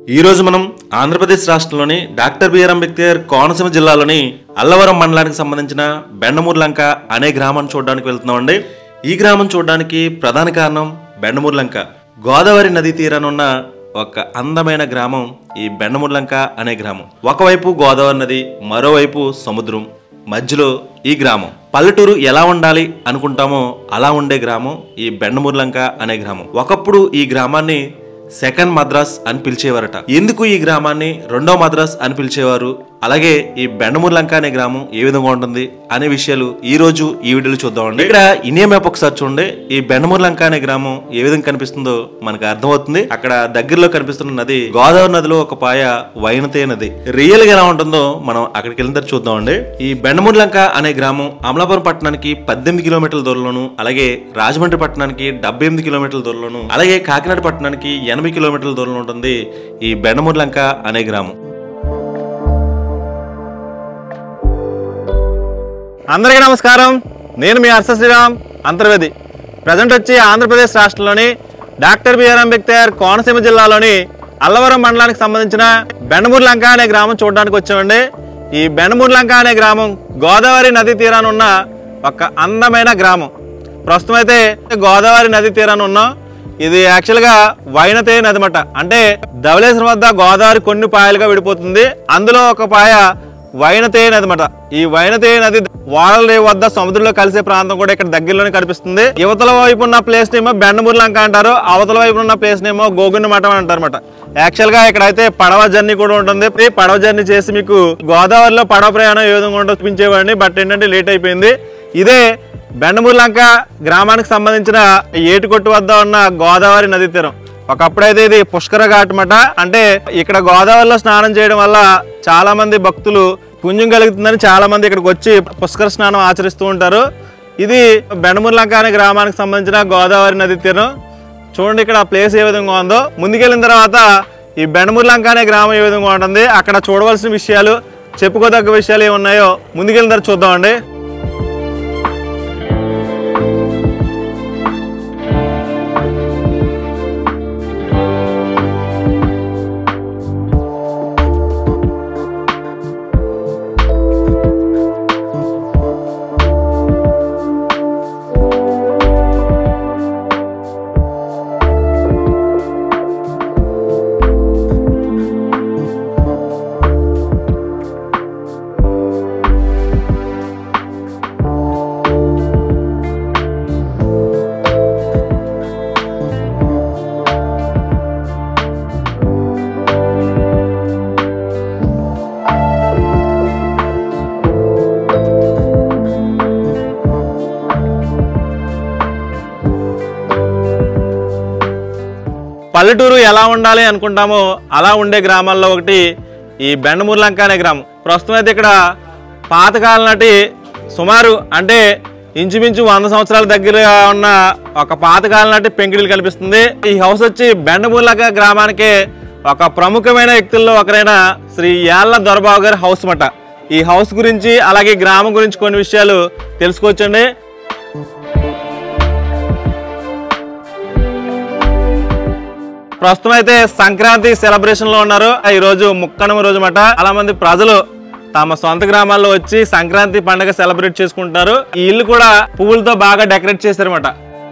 ఈ రోజు మనం ఆంధ్రప్రదేశ్ రాష్ట్రంలోని డాక్టర్ బిఆర్ అంబేద్కర్ కోనసీమ జిల్లాలోని అల్లవరం మండలానికి సంబంధించిన బెండమూరు లంక అనే గ్రామాన్ని చూడడానికి వెళ్తున్నామండి ఈ గ్రామం చూడడానికి ప్రధాన కారణం బెండమూరు లంక గోదావరి నదీ తీరాన ఉన్న ఒక అందమైన గ్రామం ఈ బెండమూరు లంక అనే గ్రామం ఒకవైపు గోదావరి నది మరోవైపు సముద్రం మధ్యలో ఈ గ్రామం పల్లెటూరు ఎలా ఉండాలి అనుకుంటామో అలా ఉండే గ్రామం ఈ బెండమూరు లంక అనే గ్రామం ఒకప్పుడు ఈ గ్రామాన్ని సెకండ్ మద్రాస్ అని పిలిచేవారట ఎందుకు ఈ గ్రామాన్ని రెండో మద్రాస్ అని పిలిచేవారు అలాగే ఈ బెండమూరు లంక అనే గ్రామం ఏ విధంగా ఉంటుంది అనే విషయాలు ఈ రోజు ఈ వీడియోలో చూద్దామండి ఇక్కడ ఇండియా మ్యాప్ ఒకసారి చూడండి ఈ బెండమూరు లంక అనే గ్రామం ఏ విధంగా కనిపిస్తుందో మనకు అర్థమవుతుంది అక్కడ దగ్గరలో కనిపిస్తున్న నది గోదావరి నదిలో ఒక పాయ వైనతే నది రియల్ గా ఎలా ఉంటుందో మనం అక్కడికి వెళ్ళిన తర్వాత చూద్దామండి ఈ బెండమూరు లంక అనే గ్రామం అమలాపురం పట్టణానికి పద్దెనిమిది కిలోమీటర్ల దూరంలోను అలాగే రాజమండ్రి పట్టణానికి డెబ్బై ఎనిమిది కిలోమీటర్ల దూరంలోను అలాగే కాకినాడ పట్టణానికి ఎనభై కిలోమీటర్ల దూరంలో ఉంటుంది ఈ బెండమూరు లంక అనే గ్రామం అందరికీ నమస్కారం నేను మీ హర్ష శ్రీరామ్ అంతర్వేది ప్రజెంట్ వచ్చి ఆంధ్రప్రదేశ్ రాష్ట్రంలోని డాక్టర్ బిఆర్ అంబేద్కర్ కోనసీమ జిల్లాలోని అల్లవరం మండలానికి సంబంధించిన బెండమూరు లంక అనే గ్రామం చూడడానికి వచ్చామండి ఈ బెండమూరు లంక అనే గ్రామం గోదావరి నది తీరాన ఉన్న ఒక అందమైన గ్రామం ప్రస్తుతం అయితే గోదావరి నది తీరాన ఉన్నాం ఇది యాక్చువల్గా వైనతే నది అన్నమాట అంటే ధవళేశ్వరం వద్ద గోదావరి కొన్ని పాయలుగా విడిపోతుంది అందులో ఒక పాయ వైనతే నది అన్నమాట ఈ వైనతే నది వాడలే వద్ద సముద్రంలో కలిసే ప్రాంతం కూడా ఇక్కడ దగ్గరలోనే కనిపిస్తుంది యువతల వైపు ఉన్న ప్లేస్ నేమో బెండమూరు లంక అంటారు అవతల వైపు ఉన్న ప్లేస్ నేమో గోగుండ మఠం అని అంటారు అనమాట యాక్చువల్ గా ఇక్కడైతే పడవ జర్నీ కూడా ఉంటుంది ఈ పడవ జర్నీ చేసి మీకు గోదావరిలో పడవ ప్రయాణం ఏ విధంగా ఉంటుందో చూపించేవాడిని బట్ ఏంటంటే లేట్ అయిపోయింది ఇదే బెండమూరు లంక గ్రామానికి సంబంధించిన ఏటికొట్టు వద్ద ఉన్న గోదావరి నది తీరం ఒకప్పుడైతే ఇది పుష్కర ఘాట్ అన్నమాట అంటే ఇక్కడ గోదావరిలో స్నానం చేయడం వల్ల చాలా మంది భక్తులు పుణ్యం కలుగుతుందని చాలా మంది ఇక్కడికి వచ్చి పుష్కర స్నానం ఆచరిస్తూ ఉంటారు ఇది బెండమూరు లంక అనే గ్రామానికి సంబంధించిన గోదావరి నది తీరం చూడండి ఇక్కడ ఆ ప్లేస్ ఏ విధంగా ఉందో ముందుకెళ్ళిన తర్వాత ఈ బెండమూరు లంక అనే గ్రామం ఏ విధంగా ఉంటుంది అక్కడ చూడవలసిన విషయాలు చెప్పుకోదగ్గ విషయాలు ఏమి ఉన్నాయో ముందుకెళ్ళిన తర్వాత చూద్దామండి పల్లెటూరు ఎలా ఉండాలి అనుకుంటామో అలా ఉండే గ్రామాల్లో ఒకటి ఈ బెండమూరు లంక అనే గ్రామం ప్రస్తుతం అయితే ఇక్కడ పాతకాలం నాటి సుమారు అంటే ఇంచుమించు వంద సంవత్సరాల దగ్గరగా ఉన్న ఒక పాతకాలం నాటి పెంకిడిలు కనిపిస్తుంది ఈ హౌస్ వచ్చి బెండమూరు లంక గ్రామానికి ఒక ప్రముఖమైన వ్యక్తుల్లో ఒకరైన శ్రీ యాళ్ళ దొరబాబు గారి హౌస్ మాట ఈ హౌస్ గురించి అలాగే ఈ గ్రామం గురించి కొన్ని విషయాలు తెలుసుకోవచ్చండి ప్రస్తుతం అయితే సంక్రాంతి సెలబ్రేషన్ లో ఉన్నారు ఈ రోజు ముక్కనమ రోజు మాట చాలా మంది ప్రజలు తమ సొంత గ్రామాల్లో వచ్చి సంక్రాంతి పండుగ సెలబ్రేట్ చేసుకుంటారు ఈ ఇల్లు కూడా పువ్వులతో బాగా డెకరేట్ చేశారన్నమాట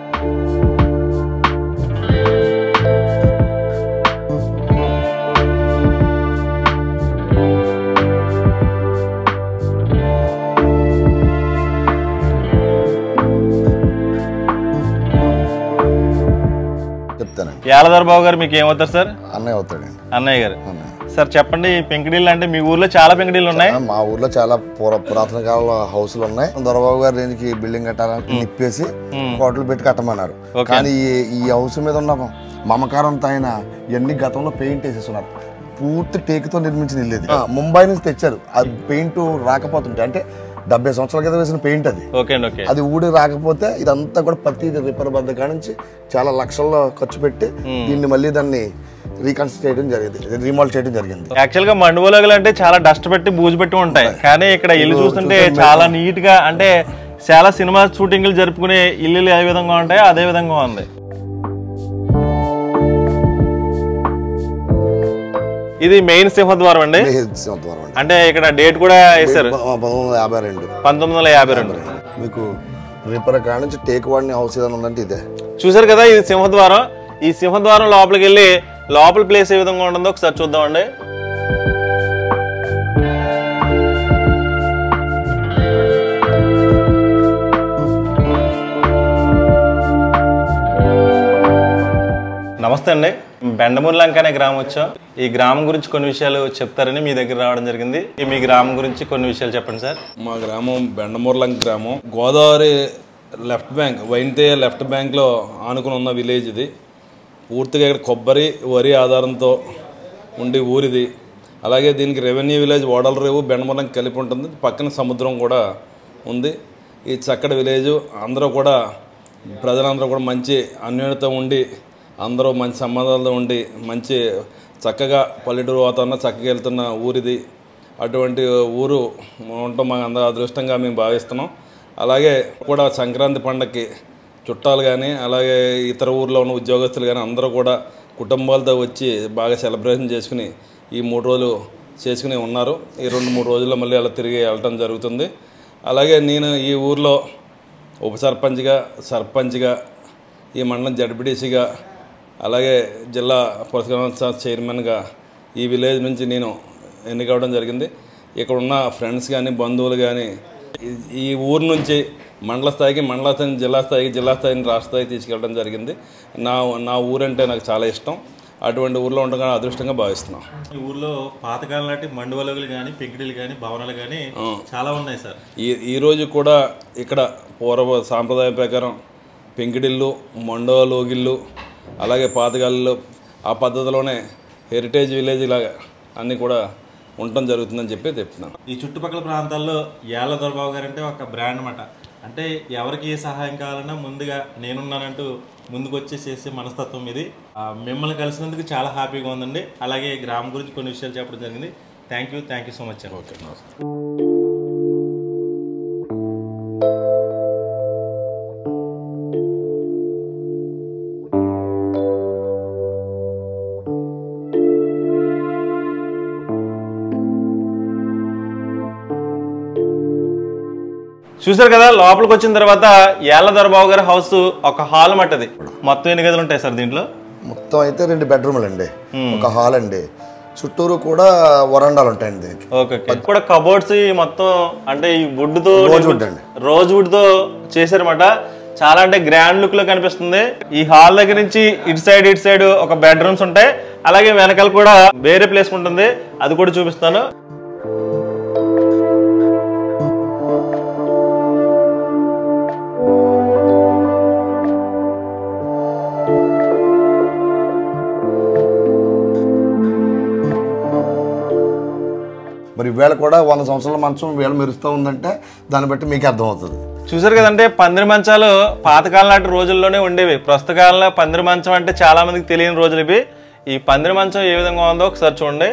చెప్తానండి యాలధర్ బాబు గారు మీకు ఏమవుతారు సార్ అన్నయ్య అవుతాడండి అన్నయ్య గారు అన్నయ్య సార్ చెప్పండి ఈ పెంకిడీళ్ళు అంటే మీ ఊర్లో చాలా పెంకిడీళ్ళు ఉన్నాయి మా ఊర్లో చాలా పురా పురాతన కాలంలో హౌసులు ఉన్నాయి దొరబాబు గారి రేంజ్కి బిల్డింగ్ కట్టాలని నిప్పేసి కోట్లు పెట్టి కట్టమన్నారు కానీ ఈ ఈ హౌస్ మీద ఉన్న మమకారంతో ఆయన ఎన్ని గతంలో పెయింట్ వేసేస్తున్నారు పూర్తి టేకుతో నిర్మించిన ఇల్లు ఇది ముంబై నుంచి తెచ్చారు ఆ పెయింట్ రాకపోతుంటే అంటే డెబ్బై సంవత్సరాల క్రితం వేసిన పెయింట్ అది ఓకే అండి ఓకే అది ఊడి రాకపోతే ఇదంతా కూడా ప్రతి రిపేర్ బద్ద కాడ నుంచి చాలా లక్షల్లో ఖర్చు పెట్టి దీన్ని మళ్ళీ దాన్ని రీకన్స్ట్రక్ట్ చేయడం జరిగింది రీమాల్ చేయడం జరిగింది యాక్చువల్ గా మండువలగలు అంటే చాలా డస్ట్ పెట్టి బూజు పెట్టి ఉంటాయి కానీ ఇక్కడ ఇల్లు చూస్తుంటే చాలా నీట్ గా అంటే చాలా సినిమా షూటింగ్లు జరుపుకునే ఇల్లులు ఏ విధంగా ఉంటాయో అదే విధంగా ఉంది ఇది మెయిన్ సింహద్వారం అండి సింహద్వారం అండి అంటే ఇక్కడ డేట్ కూడా వేశారు ప- పంతొమ్మిది వందల యాభై రెండు పంతొమ్మిది వందల యాభై రెండు మీకు రిపేర్ కాడ నుంచి టేక్ వాడిని హౌస్ ఏదైనా ఉందంటే ఇదే చూసారు కదా ఇది సింహద్వారం ఈ సింహద్వారం లోపలికి వెళ్ళి లోపల ప్లేస్ ఏ విధంగా ఉంటుందో ఒకసారి చూద్దామండి నమస్తే అండి బెండమూరు లంక అనే గ్రామం వచ్చాం ఈ గ్రామం గురించి కొన్ని విషయాలు చెప్తారని మీ దగ్గర రావడం జరిగింది ఈ మీ గ్రామం గురించి కొన్ని విషయాలు చెప్పండి సార్ మా గ్రామం బెండమూర్లంక గ్రామం Godavari left bank Vainateya left బ్యాంక్లో ఆనుకుని ఉన్న విలేజ్ ఇది పూర్తిగా ఇక్కడ కొబ్బరి వరి ఆధారంతో ఉండి ఊరిది అలాగే దీనికి రెవెన్యూ విలేజ్ ఓడల రేవు బెండమూర్లంక కలిపి ఉంటుంది పక్కన సముద్రం కూడా ఉంది ఈ చక్కటి విలేజ్ అందరూ కూడా ప్రజలందరూ కూడా మంచి అన్యోన్యత ఉండి అందరూ మంచి సంబంధాలతో ఉండి మంచి చక్కగా పల్లెటూరు వాతావరణం చక్కగా వెళ్తున్న ఊరిది అటువంటి ఊరు ఉండటం మాకు అందరూ అదృష్టంగా మేము భావిస్తున్నాం అలాగే కూడా సంక్రాంతి పండగకి చుట్టాలు కానీ అలాగే ఇతర ఊర్లో ఉన్న ఉద్యోగస్తులు కానీ అందరూ కూడా కుటుంబాలతో వచ్చి బాగా సెలబ్రేషన్ చేసుకుని ఈ మూడు రోజులు చేసుకుని ఉన్నారు ఈ రెండు మూడు రోజుల్లో మళ్ళీ అలా తిరిగి వెళ్ళటం జరుగుతుంది అలాగే నేను ఈ ఊర్లో ఉప సర్పంచ్గా సర్పంచ్గా ఈ మండలం జడ్పీటీసీగా అలాగే జిల్లా పురస్కార సంస్థ చైర్మన్గా ఈ విలేజ్ నుంచి నేను ఎన్నికవడం జరిగింది ఇక్కడ ఉన్న ఫ్రెండ్స్ కానీ బంధువులు కానీ ఈ- ఈ ఊరు నుంచి మండల స్థాయికి మండల స్థాయి నుంచి జిల్లా స్థాయికి జిల్లా స్థాయి నుంచి రాష్ట్ర స్థాయికి తీసుకెళ్ళడం జరిగింది నా నా ఊరంటే నాకు చాలా ఇష్టం అటువంటి ఊర్లో ఉండగా అదృష్టంగా భావిస్తున్నాను ఈ ఊర్లో పాతకాలం నాటి మండువలుగులు కానీ పెంకిడిలు కానీ భవనాలు కానీ చాలా ఉన్నాయి సార్ ఈ ఈరోజు కూడా ఇక్కడ పూర్వ సాంప్రదాయం ప్రకారం పెంకిడిల్లు మండోలోగిళ్ళు అలాగే పాతగాళ్ళు ఆ పద్ధతిలోనే హెరిటేజ్ విలేజ్ లాగా అన్నీ కూడా ఉండటం జరుగుతుందని చెప్పి చెప్తున్నాను ఈ చుట్టుపక్కల ప్రాంతాల్లో ఏళ్ల దొరబాబు గారు అంటే ఒక బ్రాండ్ అన్నమాట అంటే ఎవరికి ఏ సహాయం కావాలన్నా ముందుగా నేనున్నానంటూ ముందుకు వచ్చి చేసే మనస్తత్వం ఇది ఆ, మిమ్మల్ని కలిసినందుకు చాలా హ్యాపీగా ఉందండి అలాగే గ్రామం గురించి కొన్ని విషయాలు చెప్పడం జరిగింది thank you thank you so much okay చూసారు కదా లోపలికి వచ్చిన తర్వాత ఏళ్ల దొరబాబు గారి హౌస్ ఒక హాల్ మట్టది మొత్తం ఎన్ని గదులు ఉంటాయి సార్ దీంట్లో మొత్తం అయితే రెండు బెడ్రూమ్లు అండి ఒక హాల్ అండి చుట్టూరు కూడా వరండాలు ఉంటాయండి దీనికి ఓకే ఓకే. కూడా కబోర్డ్స్ మొత్తం అంటే ఈ వుడ్ తో రోజ్ వుడ్ అండి. రోజ్ వుడ్ తో చేశారన్నమాట చాలా అంటే గ్రాండ్ లుక్ లో కనిపిస్తుంది ఈ హాల్ దగ్గర నుంచి ఇటు సైడ్ ఇటు సైడ్ ఒక బెడ్రూమ్స్ ఉంటాయి అలాగే వెనకాల కూడా వేరే ప్లేస్ ఉంటుంది అది కూడా చూపిస్తాను మరి ఈవేళ కూడా వంద సంవత్సరాల మంచం వేళ మెరుస్తూ ఉందంటే దాన్ని బట్టి మీకు అర్థమవుతుంది చూసారు కదంటే పందిరి మంచాలు పాతకాలం నాటి రోజుల్లోనే ఉండేవి ప్రస్తుత కాలంలో పందిరి మంచం అంటే చాలా మందికి తెలియని రోజులు ఇవి ఈ పందిరి మంచం ఏ విధంగా ఉందో ఒకసారి చూడండి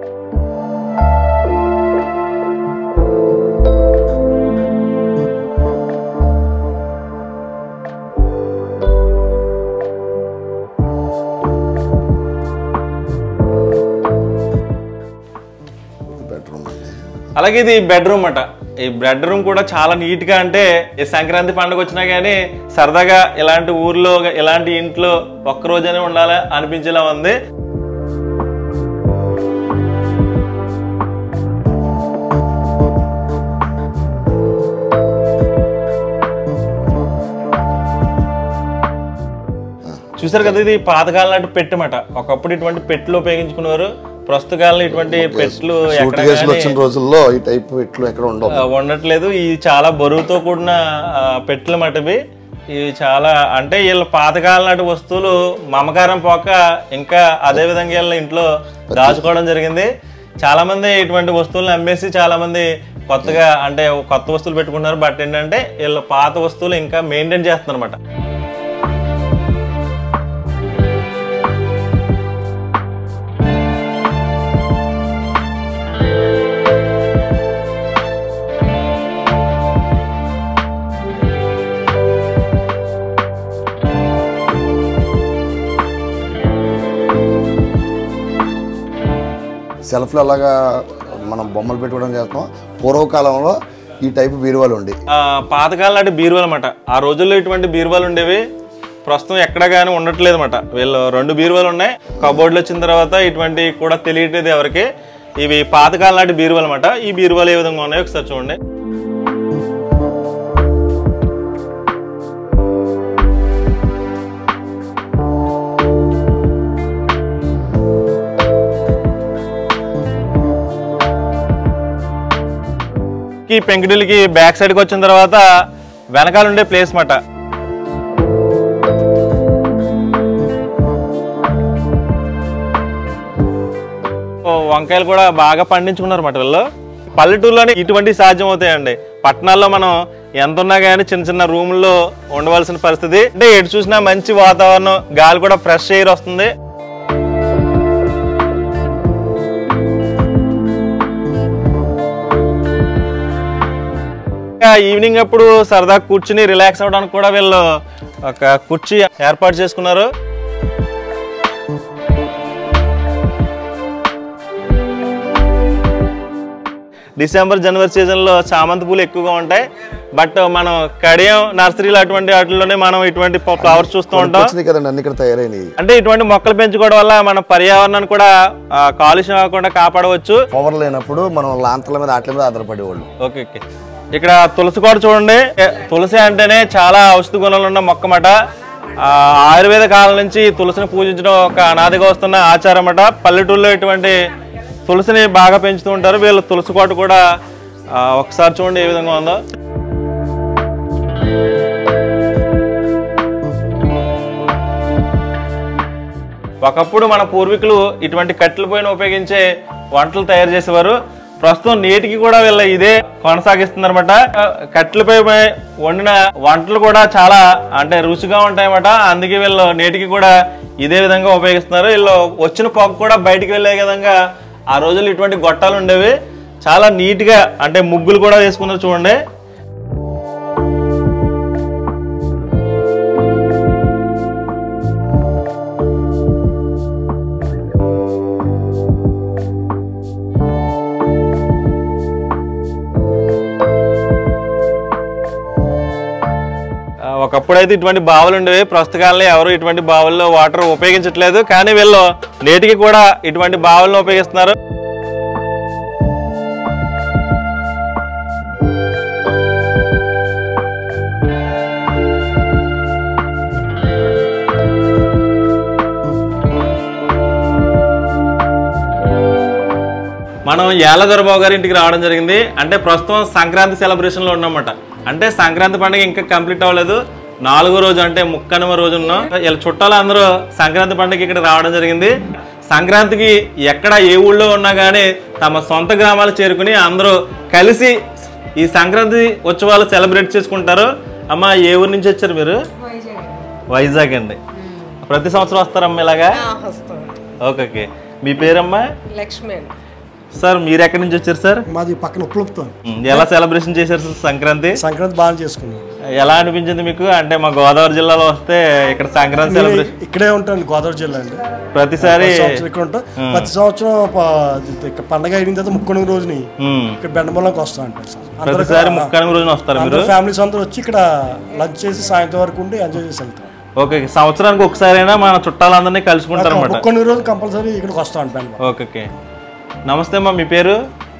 బెడ్రూమ్ అండి అలాగే ఇది బెడ్రూమ్ అట ఈ బెడ్రూమ్ కూడా చాలా నీట్ గా అంటే ఈ సంక్రాంతి పండుగ వచ్చినా గానీ సరదాగా ఇలాంటి ఊర్లో ఇలాంటి ఇంట్లో ఒక్క రోజైనా ఉండాలా అనిపించేలా ఉంది చూసారు కదా ఇది పాతకాలం నాటి పెట్టమట ఒకప్పుడు ఇటువంటి పెట్లు ఉపయోగించుకునేవారు ప్రస్తుత కాలంలో ఇటువంటి పెట్లు సూట్ ఎక్కడ కేసులు గానీ- వచ్చిన రోజుల్లో ఈ టైప్ ఇట్లు ఎక్కడ ఉండవు ఆ, ఉండట్లేదు ఈ చాలా బరువుతో కూడిన ఆ, పెట్టెల మటవి ఇవి చాలా అంటే వీళ్ళ పాతకాలం నాటి వస్తువులు మమకారం పోక ఇంకా అదే విధంగా వీళ్ళ ఇంట్లో దాచుకోవడం జరిగింది చాలా మంది ఇటువంటి వస్తువులను అమ్మేసి చాలా మంది కొత్తగా అంటే కొత్త వస్తువులు పెట్టుకుంటున్నారు బట్ ఏంటంటే వీళ్ళ పాత వస్తువులు ఇంకా మెయింటైన్ చేస్తున్నారు అనమాట సెల్ఫ్లో అలాగా మనం బొమ్మలు పెట్టుకోవడం చేస్తాం పూర్వకాలంలో ఈ టైపు బీరువాలు ఉండి ఆ, పాతకాలం నాటి బీరువాలు అనమాట ఆ రోజుల్లో ఇటువంటి బీరువాలు ఉండేవి ప్రస్తుతం ఎక్కడ కానీ ఉండట్లేదు అనమాట వీళ్ళు రెండు బీరువాలు ఉన్నాయి కబోర్డులు వచ్చిన తర్వాత ఇటువంటి కూడా తెలియట్లేదు ఎవరికి ఇవి పాతకాలం నాటి బీరువాలు అనమాట ఈ బీరువాలు ఏ విధంగా ఉన్నాయో ఒకసారి చూడండి ఈ పెంకుటిల్కి బ్యాక్ సైడ్కి వచ్చిన తర్వాత వెనకాల ఉండే ప్లేస్ మాట ఓ, వంకాయలు కూడా బాగా పండించుకున్నారు మాట వీళ్ళు పల్లెటూరులోనే ఇటువంటి సాధ్యం అవుతాయండి పట్టణాల్లో మనం ఎంత ఉన్నా కానీ చిన్న చిన్న రూముల్లో ఉండవలసిన పరిస్థితి అంటే ఎటు చూసినా మంచి వాతావరణం గాలి కూడా ఫ్రెష్ ఎయిర్ వస్తుంది ఇంకా ఈవినింగ్ అప్పుడు సరదా కూర్చుని రిలాక్స్ అవ్వడానికి కూడా వీళ్ళు ఒక కుర్చీ ఏర్పాటు చేసుకున్నారు డిసెంబర్ జనవరి సీజన్లో చామంతి పూలు ఎక్కువగా ఉంటాయి బట్ మనం కడియం నర్సరీలు అటువంటి వాటిలోనే మనం ఇటువంటి ఫ్లవర్స్ చూస్తూ ఉంటాం వచ్చినాయి కదండి అన్ని ఇక్కడ తయారైనవి అంటే ఇటువంటి మొక్కలు పెంచుకోవడం వల్ల మన పర్యావరణాన్ని కూడా ఆ, కాలుష్యం కాకుండా కాపాడవచ్చు పవర్ లేనప్పుడు మనం లాంతల మీద ఆటల మీద ఆధారపడేవాళ్ళు ఓకే ఓకే ఇక్కడ తులసి కూడా చూడండి ఏ, తులసి అంటేనే చాలా ఔషధ గుణాలు ఉన్న మొక్క మాట ఆ, ఆయుర్వేద కాలం నుంచి ఈ తులసిని పూజించడం ఒక అనాదిగా వస్తున్న ఆచారం అట పల్లెటూరులో ఇటువంటి తులసిని బాగా పెంచుతూ ఉంటారు వీళ్ళు తులసి కోట కూడా ఆ, ఒకసారి చూడండి ఏ విధంగా ఉందో ఒకప్పుడు మన పూర్వీకులు ఇటువంటి కట్టెల పొయ్యిని ఉపయోగించే వంటలు తయారు చేసేవారు ప్రస్తుతం నేటికి కూడా వీళ్ళ ఇదే కొనసాగిస్తుందన్నమాట కట్టెలపై వండిన వంటలు కూడా చాలా అంటే రుచిగా ఉంటాయన్నమాట అందుకే వీళ్ళు నేటికి కూడా ఇదే విధంగా ఉపయోగిస్తున్నారు వీళ్ళు వచ్చిన పొగ కూడా బయటికి వెళ్ళే విధంగా ఆ రోజుల్లో ఇటువంటి గొట్టాలు ఉండేవి చాలా నీట్గా అంటే ముగ్గులు కూడా వేసుకున్నారు చూడండి ఆ, ఒకప్పుడు అయితే ఇటువంటి బావులు ఉండేవి ప్రస్తుతాల్లో ఎవరు ఇటువంటి బావుల్లో వాటర్ ఉపయోగించట్లేదు కానీ వీళ్ళు నేటికి కూడా ఇటువంటి బావులను ఉపయోగిస్తున్నారు మనం యాల దొరబాబు గారి ఇంటికి రావడం జరిగింది అంటే ప్రస్తుతం సంక్రాంతి సెలబ్రేషన్లో ఉన్నామన్నమాట అంటే సంక్రాంతి పండుగ ఇంకా కంప్లీట్ అవ్వలేదు నాలుగో రోజు అంటే ముక్కనవ రోజు ఉన్నాం ఇలా చుట్టాలు అందరూ సంక్రాంతి పండుగ ఇక్కడ రావడం జరిగింది సంక్రాంతికి ఎక్కడ ఏ ఊళ్ళో ఉన్నా కానీ తమ సొంత గ్రామాలు చేరుకుని అందరూ కలిసి ఈ సంక్రాంతి ఉత్సవాలు సెలబ్రేట్ చేసుకుంటారు అమ్మ ఏ ఊరు నుంచి వచ్చారు మీరు వైజాగ్ అండి ప్రతి సంవత్సరం వస్తారమ్మా ఇలాగా వస్తాం ఓకే ఓకే మీ పేరమ్మా లక్ష్మి అండి సార్ మీరు ఎక్కడి నుంచి వచ్చారు సార్ మాది పక్కన ఉప్పులుపుతాం ఉమ్, ఎలా సెలబ్రేషన్ చేశారు సార్ సంక్రాంతి సంక్రాంతి బాగా చేసుకున్నాం ఎలా అనిపించింది మీకు అంటే మా గోదావరి జిల్లాలో వస్తే ఇక్కడ సంక్రాంతి నేను సెలబ్రేషన్ ఇక్కడే ఉంటాను గోదావరి జిల్లా అండి ప్రతిసారి ప్రతి సంవత్సరం ఇక్కడ ఉంటాం ప్రతి సంవత్సరం ప- ఇక్కడ పండగ అయిన తర్వాత ముక్కనుగు రోజుని ఉమ్, ఇక్కడ బెండమూలంకి వస్తాం అంటారు సార్. అందరూ ప్రతిసారి ముక్కానికి రోజున వస్తారు మీరు అందరూ ఫ్యామిలీస్ అందరూ వచ్చి ఇక్కడ లంచ్ చేసి సాయంత్రం వరకు ఉండి ఎంజాయ్ చేసి వెళ్తాం ఓకే ఓకే. సంవత్సరానికి ఒకసారైనా మన చుట్టాలందరినీ కలుసుకుంటారు అనమాట ముక్కనుగు రోజు కంపల్సరీ ఇక్కడికి వస్తాం అండి బెండమూలం ఓకే ఓకే నమస్తే అమ్మా మీ పేరు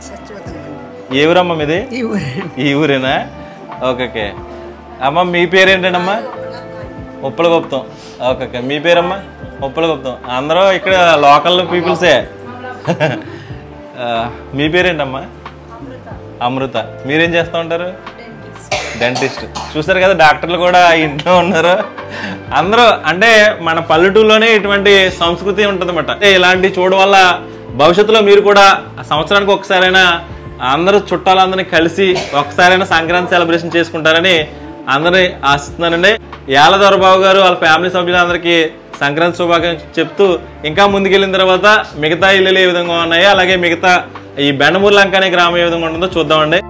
ఏ ఊరమ్మా మీది ఈ ఊరే ఈ ఊరేనా ఓకే ఓకే అమ్మ మీ పేరు ఏంటండమ్మా ఉప్పల గుప్తం ఓకే ఓకే మీ పేరమ్మా ఉప్పల గుప్తం అందరూ ఇక్కడ లోకల్ పీపుల్సే ఆ, మీ పేరేంటమ్మా అమృత మీరేం చేస్తూ ఉంటారు డెంటిస్ట్ చూసారు కదా డాక్టర్లు కూడా ఇంట్లో ఉన్నారు అందరూ అంటే మన పల్లెటూరులోనే ఇటువంటి సంస్కృతి ఉంటుందన్నమాట అంటే ఇలాంటి చూడడం వల్ల భవిష్యత్తులో మీరు కూడా సంవత్సరానికి ఒకసారైనా అందరూ చుట్టాలందరినీ కలిసి ఒకసారైనా సంక్రాంతి సెలబ్రేషన్ చేసుకుంటారని అందరినీ ఆశిస్తున్నానండి యాలదొర బాబు గారు వాళ్ళ ఫ్యామిలీ సభ్యులందరికీ సంక్రాంతి శుభాకాంక్షలు చెప్తూ ఇంకా ముందుకెళ్ళిన తర్వాత మిగతా ఇల్లులు ఏ విధంగా ఉన్నాయో అలాగే మిగతా ఈ బెండమూరు లంక అనే గ్రామం ఏ విధంగా ఉంటుందో చూద్దామండి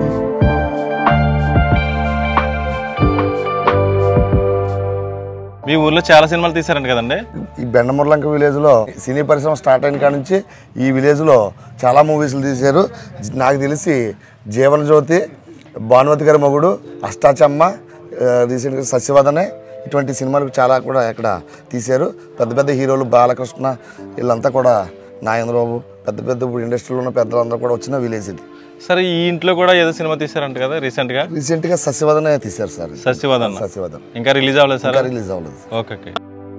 మీ ఈ ఊర్లో చాలా సినిమాలు తీశారంట కదండి ఈ బెండముర్లంక విలేజ్లో సినీ పరిశ్రమ స్టార్ట్ అయిన కాడ నుంచి ఈ విలేజ్లో చాలా మూవీస్లు తీశారు నాకు తెలిసి జీవన జ్యోతి భానుమతి గారి మొగుడు అష్టాచమ్మ ఆ, రీసెంట్గా సస్యవదనే ఇటువంటి సినిమాలు చాలా కూడా ఇక్కడ తీశారు పెద్ద పెద్ద హీరోలు బాలకృష్ణ వీళ్ళంతా కూడా నాగేంద్రబాబు పెద్ద పెద్ద ఇప్పుడు ఇండస్ట్రీలో ఉన్న పెద్దలందరూ కూడా వచ్చిన విలేజ్ ఇది సరే ఈ ఇంట్లో కూడా ఏదో సినిమా తీశారంట కదా రీసెంట్ గా రీసెంట్గా సస్యవదనే తీశారు సార్ సస్యవాదన్ సస్యవదన్ ఇంకా రిలీజ్ అవ్వలేదు సార్ ఇంకా రిలీజ్ అవ్వలేదు ఓకే ఓకే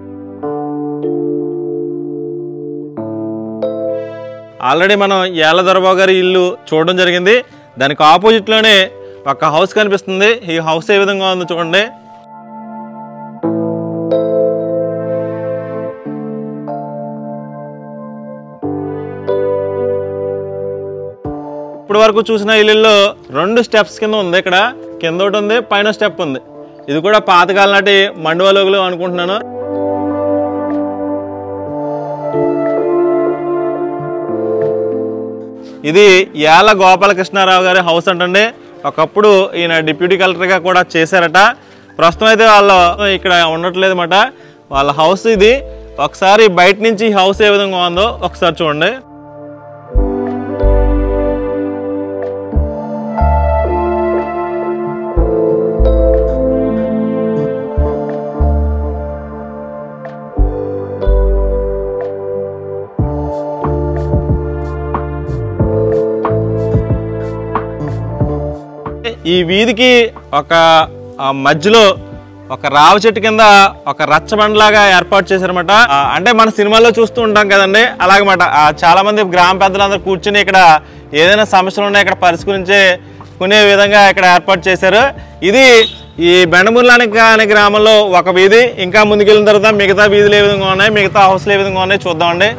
ఆల్రెడీ మనం యాల దొరబాబు గారి ఇల్లు చూడడం జరిగింది దానికి ఆపోజిట్లోనే ఒక హౌస్ కనిపిస్తుంది ఈ హౌస్ ఏ విధంగా ఉందో చూడండి ఇప్పుడు వరకు చూసిన ఇల్లుల్లో రెండు స్టెప్స్ కింద ఉంది ఇక్కడ కింద ఒకటి ఉంది పైన స్టెప్ ఉంది ఇది కూడా పాతకాలం నాటి మండువలోగులు అనుకుంటున్నాను ఇది యాల గోపాలకృష్ణారావు గారి హౌస్ అంటండి ఒకప్పుడు ఈయన డిప్యూటీ కలెక్టర్గా కూడా చేశారట ప్రస్తుతం అయితే వాళ్ళు ఇక్కడ ఉండట్లేదు అనమాట వాళ్ళ హౌస్ ఇది ఒకసారి బయట నుంచి ఈ హౌస్ ఏ విధంగా ఉందో ఒకసారి చూడండి ఈ వీధికి ఒక ఆ, మధ్యలో ఒక రావ చెట్టు కింద ఒక రచ్చబండలాగా ఏర్పాటు చేశారన్నమాట ఆ, అంటే మన సినిమాల్లో చూస్తూ ఉంటాం కదండి అలాగమాట ఆ, చాలా మంది గ్రామ పెద్దలందరూ కూర్చుని ఇక్కడ ఏదైనా సమస్యలు ఉన్నాయి ఇక్కడ పరిష్కరించే కొనే విధంగా ఇక్కడ ఏర్పాటు చేశారు ఇది ఈ బెండమూర్లానికి అనే గ్రామంలో ఒక వీధి ఇంకా ముందుకెళ్ళిన తర్వాత మిగతా వీధులు ఏ విధంగా ఉన్నాయి మిగతా హౌస్లు ఏ విధంగా ఉన్నాయి చూద్దామండి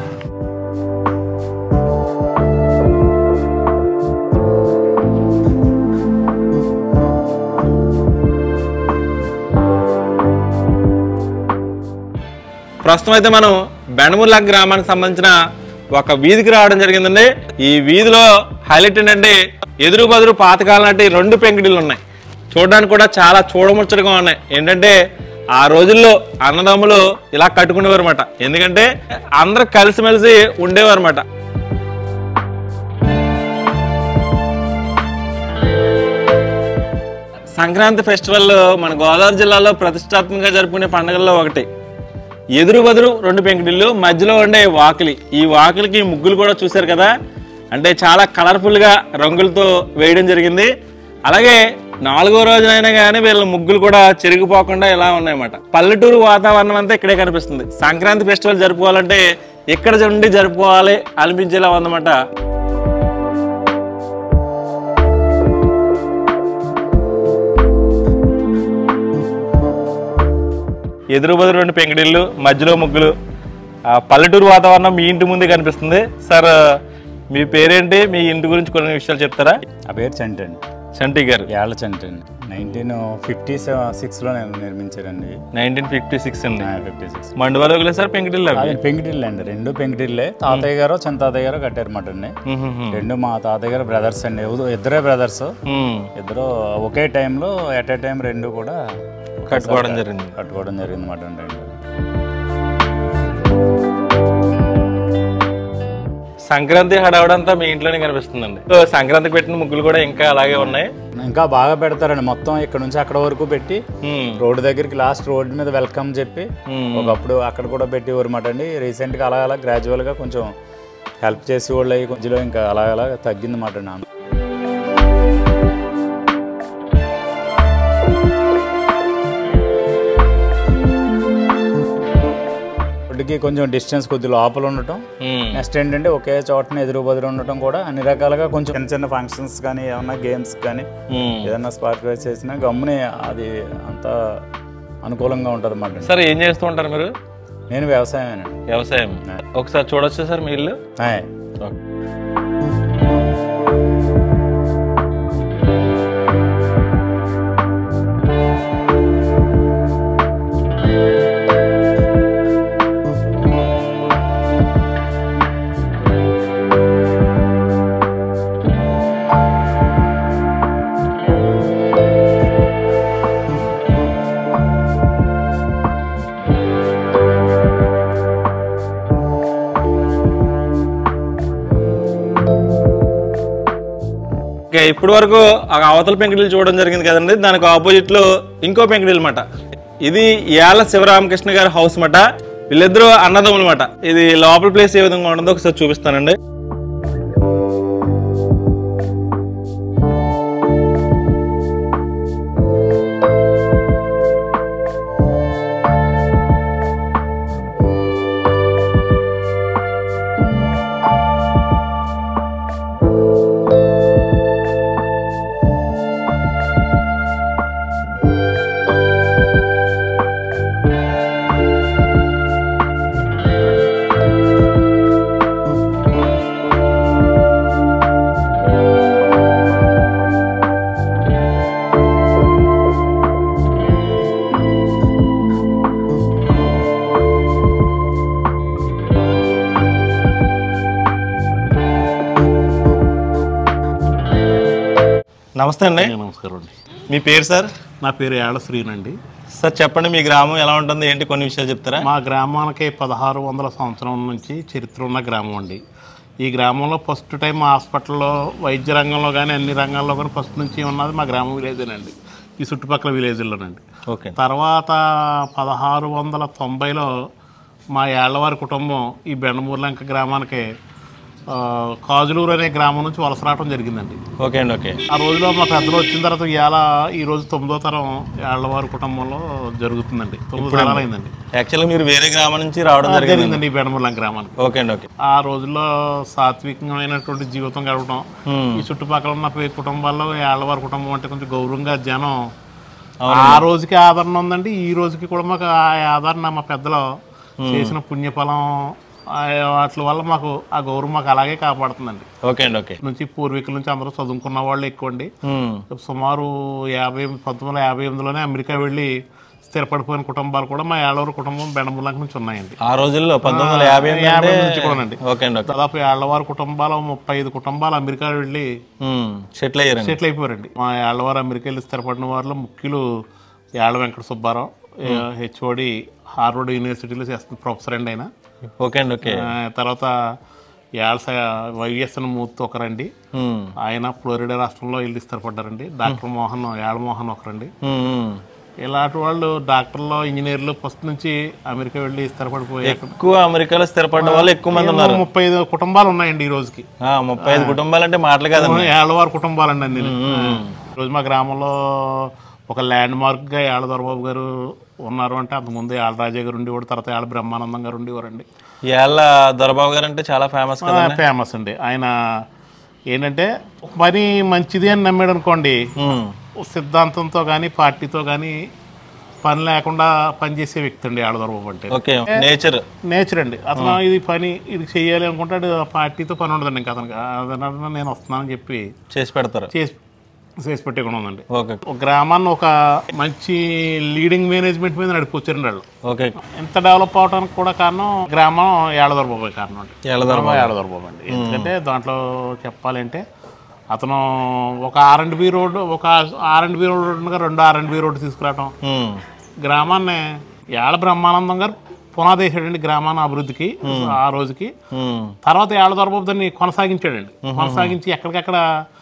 ప్రస్తుతం అయితే మనం బెండమూర్ల గ్రామానికి సంబంధించిన ఒక వీధికి రావడం జరిగిందండి ఈ వీధిలో హైలైట్ ఏంటంటే ఎదురు బదురు పాతకాలం నాటి రెండు పెంకుటిళ్ళు ఉన్నాయి చూడడానికి కూడా చాలా చూడముచ్చటగా ఉన్నాయి ఏంటంటే ఆ రోజుల్లో అన్నదమ్ములు ఇలా కట్టుకునేవారు అనమాట ఎందుకంటే అందరూ కలిసిమెలిసి ఉండేవారు అనమాట సంక్రాంతి ఫెస్టివల్ మన గోదావరి జిల్లాలో ప్రతిష్టాత్మకంగా జరుపుకునే పండుగల్లో ఒకటి ఎదురు బదురు రెండు పెంకుటిల్లు మధ్యలో ఉండే వాకిలి ఈ వాకిలికి ముగ్గులు కూడా చూశారు కదా అంటే చాలా కలర్ఫుల్గా రంగులతో వేయడం జరిగింది అలాగే నాలుగో రోజునైనా కానీ వీళ్ళ ముగ్గులు కూడా చెరిగిపోకుండా ఇలా ఉన్నాయన్నమాట పల్లెటూరు వాతావరణం అంతా ఇక్కడే కనిపిస్తుంది సంక్రాంతి ఫెస్టివల్ జరుపుకోవాలంటే ఇక్కడ నుండి జరుపుకోవాలి అనిపించేలా ఉందన్నమాట ఎదురు బదురు రెండు పెంకుడిళ్ళు మధ్యలో ముగ్గులు ఆ పల్లెటూరు వాతావరణం మీ ఇంటి ముందే కనిపిస్తుంది సార్ మీ పేరేంటి మీ ఇంటి గురించి కొన్ని విషయాలు చెప్తారా ఆ పేరు చంటి అండి చంటి గారు యాళ్ళ చంటి అండి నైన్టీన్ ఫిఫ్టీ సిక్స్లో నేను నిర్మించారండి నైన్టీన్ ఫిఫ్టీ సిక్స్ అండి ఫిఫ్టీ సిక్స్ మండువలోగులే సార్ పెంకుటిల్లు అవి అదే పెంకిటిల్లు అండి రెండు పెంకిటిల్లే తాతయ్య గారు చిన్న తాతయ్య గారు కట్టారన్నమాట అండి మ్మ్. రెండు మా తాతయ్య గారు బ్రదర్స్ అండి ఇవ్వ- ఇద్దరే బ్రదర్స్ మ్మ్. ఇద్దరు ఒకే టైంలో ఎట్ ఏ టైం రెండు కూడా కట్టుకోవడం జరిగింది కట్టుకోవడం జరిగింది అనమాట అండి సంక్రాంతి హడావడంతా మీ ఇంట్లోనే కనిపిస్తుందండి సో సంక్రాంతికి పెట్టిన ముగ్గులు కూడా ఇంకా అలాగే ఉన్నాయి ఇంకా బాగా పెడతారండి మొత్తం ఇక్కడ నుంచి అక్కడ వరకు పెట్టి మ్మ్. రోడ్డు దగ్గరికి లాస్ట్ రోడ్డు మీద వెల్కమ్ చెప్పి మ్మ్. ఒకప్పుడు అక్కడ కూడా పెట్టేవారు అనమాట అండి రీసెంట్గా అలా అలా గ్రాడ్యువల్గా కొంచెం హెల్ప్ చేసి వాళ్ళు అయ్యి కొంచెం ఇంకా అలా అలా తగ్గింది అనమాట అండి రోడ్డుకి కొంచెం డిస్టెన్స్ కొద్ది లోపల ఉండటం మ్మ్. నెక్స్ట్ ఏంటంటే ఒకే చోటన ఎదురు బదురు ఉండటం కూడా అన్ని రకాలుగా కొంచెం చిన్న చిన్న ఫంక్షన్స్ కానీ ఏమన్నా గేమ్స్ కానీ మ్మ్. ఏదన్నా స్పార్క్ రైస్ చేసినా గమ్ముని అది అంత అనుకూలంగా ఉంటుంది అన్నమాట సార్ ఏం చేస్తూ ఉంటారు మీరు నేను వ్యవసాయమేనండి వ్యవసాయం ఒకసారి చూడొచ్చు సార్ మీ ఇల్లు ఆయ్. ఓకే ఇప్పటి వరకు ఆ అవతల పెంకుటిల్లు చూడడం జరిగింది కదండి దానికి ఆపోజిట్ లో ఇంకో పెంకుటిల్లు మాట ఇది యాల శివరామకృష్ణ గారి హౌస్ మాట వీళ్ళిద్దరూ అన్నదమ్ములు మాట ఇది లోపల ప్లేస్ ఏ విధంగా ఉంటుందో ఒకసారి చూపిస్తానండి నమస్తే అండి నమస్కారం అండి మీ పేరు సార్ నా పేరు ఏళ్ళ శ్రీనండి సార్ చెప్పండి మీ గ్రామం ఎలా ఉంటుంది ఏంటి కొన్ని విషయాలు చెప్తారా మా గ్రామానికి పదహారు వందల సంవత్సరం నుంచి చరిత్ర ఉన్న గ్రామం అండి ఈ గ్రామంలో ఫస్ట్ టైం హాస్పిటల్లో వైద్య రంగంలో కానీ అన్ని రంగాల్లో కానీ ఫస్ట్ నుంచి ఉన్నది మా గ్రామం విలేజేనండి ఈ చుట్టుపక్కల విలేజ్లోనండి ఓకే తర్వాత పదహారు వందల తొంభైలో మా ఏళ్లవారి కుటుంబం ఈ బెండమూర్లంక గ్రామానికి ఆ, కాజులూరు అనే గ్రామం నుంచి వలస రావడం జరిగిందండి ఓకే అండి ఓకే ఆ రోజులో మా పెద్దలు వచ్చిన తర్వాత ఇవాళ ఈ రోజు తొమ్మిదో తరం ఏళ్లవారి కుటుంబంలో జరుగుతుందండి తొమ్మిది తరాలు అయిందండి యాక్చువల్గా మీరు వేరే గ్రామం నుంచి రావడం జరిగింది జరిగిందండి ఈ బెడమూర్లం గ్రామానికి ఓకే అండి ఓకే ఆ రోజుల్లో సాత్వికమైనటువంటి జీవితం గడపడం ఈ చుట్టుపక్కల ఉన్న పే- కుటుంబాల్లో ఏళ్లవారి కుటుంబం అంటే కొంచెం గౌరవంగా జనం ఆ రోజుకి ఆదరణ ఉందండి ఈ రోజుకి కూడా మాకు ఆ ఆదరణ మా పెద్దలు చేసిన పుణ్యఫలం ఆ వాటి వల్ల మాకు ఆ గౌరవం మాకు అలాగే కాపాడుతుందండి ఓకే అండి ఓకే నుంచి పూర్వీకుల నుంచి అందరూ చదువుకున్న వాళ్ళు ఎక్కువ అండి మ్మ్. సుమారు యాభై పంతొమ్మిది వందల యాభై ఎనిమిదిలోనే అమెరికా వెళ్ళి స్థిరపడిపోయిన కుటుంబాలు కూడా మా ఏళ్ళవారి కుటుంబం బెండములంక నుంచి ఉన్నాయండి ఆ రోజుల్లో పంతొమ్మిది వందల యాభై ఎనిమిది యాభై అంటే- నుంచి కూడానండి. ఓకే అండి ఓకే దాదాపు ఏళ్లవారి కుటుంబాలు ముప్పై ఐదు కుటుంబాలు అమెరికా వెళ్ళి మ్మ్. సెటిల్ అయ్యారండి సెటిల్ అయిపోయారండి మా ఏళ్లవారు అమెరికా వెళ్ళి స్థిరపడిన వారిలో ముఖ్యులు ఏళ్ళ వెంకట సుబ్బారావు హెచ్ఓడి హార్వర్డ్ యూనివర్సిటీలో చేస్తున్న ప్రొఫెసర్ అండి ఆయన ఓకే అండి ఓకే ఆ, తర్వాత ఏళ్ళ వైఎస్ఎన్ మూర్తి ఒకరండి మ్మ్. ఆయన ఫ్లోరిడా రాష్ట్రంలో వెళ్ళి స్థిరపడ్డారండి డాక్టర్ మోహన్ ఏళ్ళ మోహన్ ఒకరండి మ్మ్, మ్మ్. ఇలాంటి వాళ్ళు డాక్టర్లు ఇంజనీర్లు ఫస్ట్ నుంచి అమెరికా వెళ్ళి స్థిరపడిపోయారు ఎక్కువ అమెరికా స్థిరపడిన వాళ్ళు ఎక్కువ మంది ఉన్నారు ముప్పై ఐదు కుటుంబాలు ఉన్నాయండి ఈ రోజుకి ఆ, ముప్పై ఐదు కుటుంబాలు అంటే మాటలు కాదండి ఏళ్ళవారి కుటుంబాలండి అన్ని ఈరోజు మా గ్రామంలో ఒక ల్యాండ్ మార్క్గా ఏళ్ళ దొరబాబు గారు ఉన్నారు అంటే అంతకుముందు ఏళ్ళ రాజా గారు ఉండేవాడు తర్వాత ఏళ్ళ బ్రహ్మానందం గారు ఉండేవారండి ఇవాళ దొరబాబు గారు అంటే చాలా ఫేమస్ కదా ఫేమస్ అండి ఆయన ఏంటంటే పని మంచిది అని నమ్మాడు అనుకోండి మ్మ్. సిద్ధాంతంతో కానీ పార్టీతో కానీ పని లేకుండా పనిచేసే వ్యక్తి అండి ఏళ్ళ దొరబాబు అంటే ఓకే నేచర్ నేచర్ అండి అతను ఇది పని ఇది చేయాలి అనుకుంటాడు ఆ పార్టీతో పని ఉండదండి ఇంకా అతనికి అదన నేను వస్తున్నానని చెప్పి చేసి పెడతారు చేసి చేసి పెట్టుకుని ఉందండి ఓకే ఒక గ్రామాన్ని ఒక మంచి లీడింగ్ మేనేజ్మెంట్ మీద నడిపొచ్చారండి వాళ్ళు ఓకే ఎంత డెవలప్ అవడానికి కూడా కారణం గ్రామం ఏడదొరబాబు కారణం అండి ఏళ్ళదొరబాబు. ఏడదొరబాబు అండి ఎందుకంటే దాంట్లో చెప్పాలంటే అతను ఒక ఆర్ అండ్ బి రోడ్డు ఒక ఆర్ అండ్ బి రోడ్డు ఉండగా రెండు ఆర్ అండ్ బి రోడ్డు తీసుకురావటం మ్మ్. గ్రామాన్ని ఏళ్ళ బ్రహ్మానందం గారు పునాది వేసాడండి గ్రామాన్ని అభివృద్ధికి ఆ రోజుకి మ్మ్. తర్వాత ఏళ్ళ దొరబాబు దాన్ని కొనసాగించాడండి కొనసాగించి ఎక్కడికక్కడ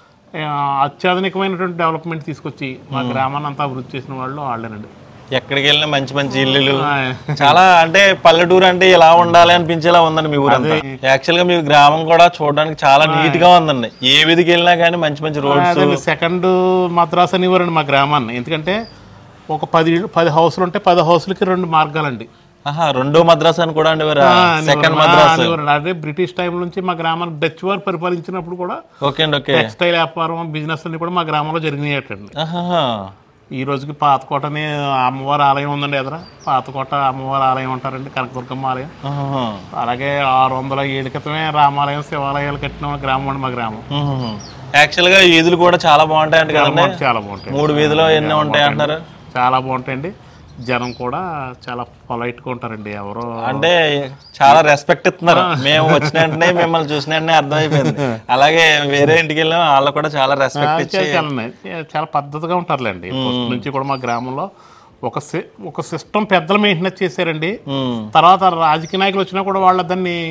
ఆ, అత్యాధునికమైనటువంటి డెవలప్మెంట్ తీసుకొచ్చి మా గ్రామాన్ని అంతా అభివృద్ధి చేసిన వాళ్ళు వాళ్ళేనండి ఎక్కడికి వెళ్ళినా మంచి మంచి ఇల్లులు ఆ, చాలా అంటే పల్లెటూరు అంటే ఇలా ఉండాలి అనిపించేలా ఉందండి మీ ఊరంతా యాక్చువల్ గా మీ గ్రామం కూడా చూడడానికి చాలా నీట్ గా ఉందండి ఏ విధికి వెళ్ళినా కానీ మంచి మంచి రోడ్స్ అదే సెకండ్ మద్రాస్ అనేవారండి మా గ్రామాన్ని ఎందుకంటే ఒక పది పది హౌసులు ఉంటే పది హౌసులకి రెండు మార్గాలండి ఆహా రెండో మద్రాస్ అని కూడా అండి ఆ, సెకండ్ అనేవారు. మద్రాస్ ఆ, అనేవారండి. అదే బ్రిటిష్ టైం నుంచి మా గ్రామాన్ని డచ్ వారు పరిపాలించినప్పుడు కూడా ఓకే అండి ఓకే టెక్స్టైల్ వ్యాపారం బిజినెస్ అన్ని కూడా మా గ్రామంలో జరిగినాయటండి ఆహాహా. ఈ రోజుకి పాతకోట అని అమ్మవారి ఆలయం ఉందండి ఎదుర పాతకోట అమ్మవారి ఆలయం అంటారండి కనకదుర్గమ్మ ఆలయం ఆహాహా. అలాగే ఆరు వందల ఏడు క్రితమే రామాలయం శివాలయాలు కట్టిన గ్రామం అండి మా గ్రామం మ్మ్. యాక్చువల్ గా వీధులు కూడా చాలా బాగుంటాయండి కదండి చాలా బాగుంటాయి మూడు వీధిలో ఎన్ని ఉంటాయి అంటున్నారు చాలా బాగుంటాయండి జనం కూడా చాలా పొలైట్ గా ఉంటారండి ఎవరో అంటే చాలా రెస్పెక్ట్ ఇస్తున్నారు మేము వచ్చిన వెంటనే మిమ్మల్ని చూసిన వెంటనే అర్థమైపోయింది అలాగే వేరే ఇంటికి వెళ్ళాం వాళ్ళు కూడా చాలా రెస్పెక్ట్ ఇచ్చి చాలా చాలా పద్ధతిగా ఉంటారులేండి ఫస్ట్ నుంచి కూడా మా గ్రామంలో ఒక సి- ఒక సిస్టమ్ పెద్దలు మెయింటెనెన్స్ చేశారండి మ్మ్. తర్వాత రాజకీయ నాయకులు వచ్చినా కూడా వాళ్ళ దాన్ని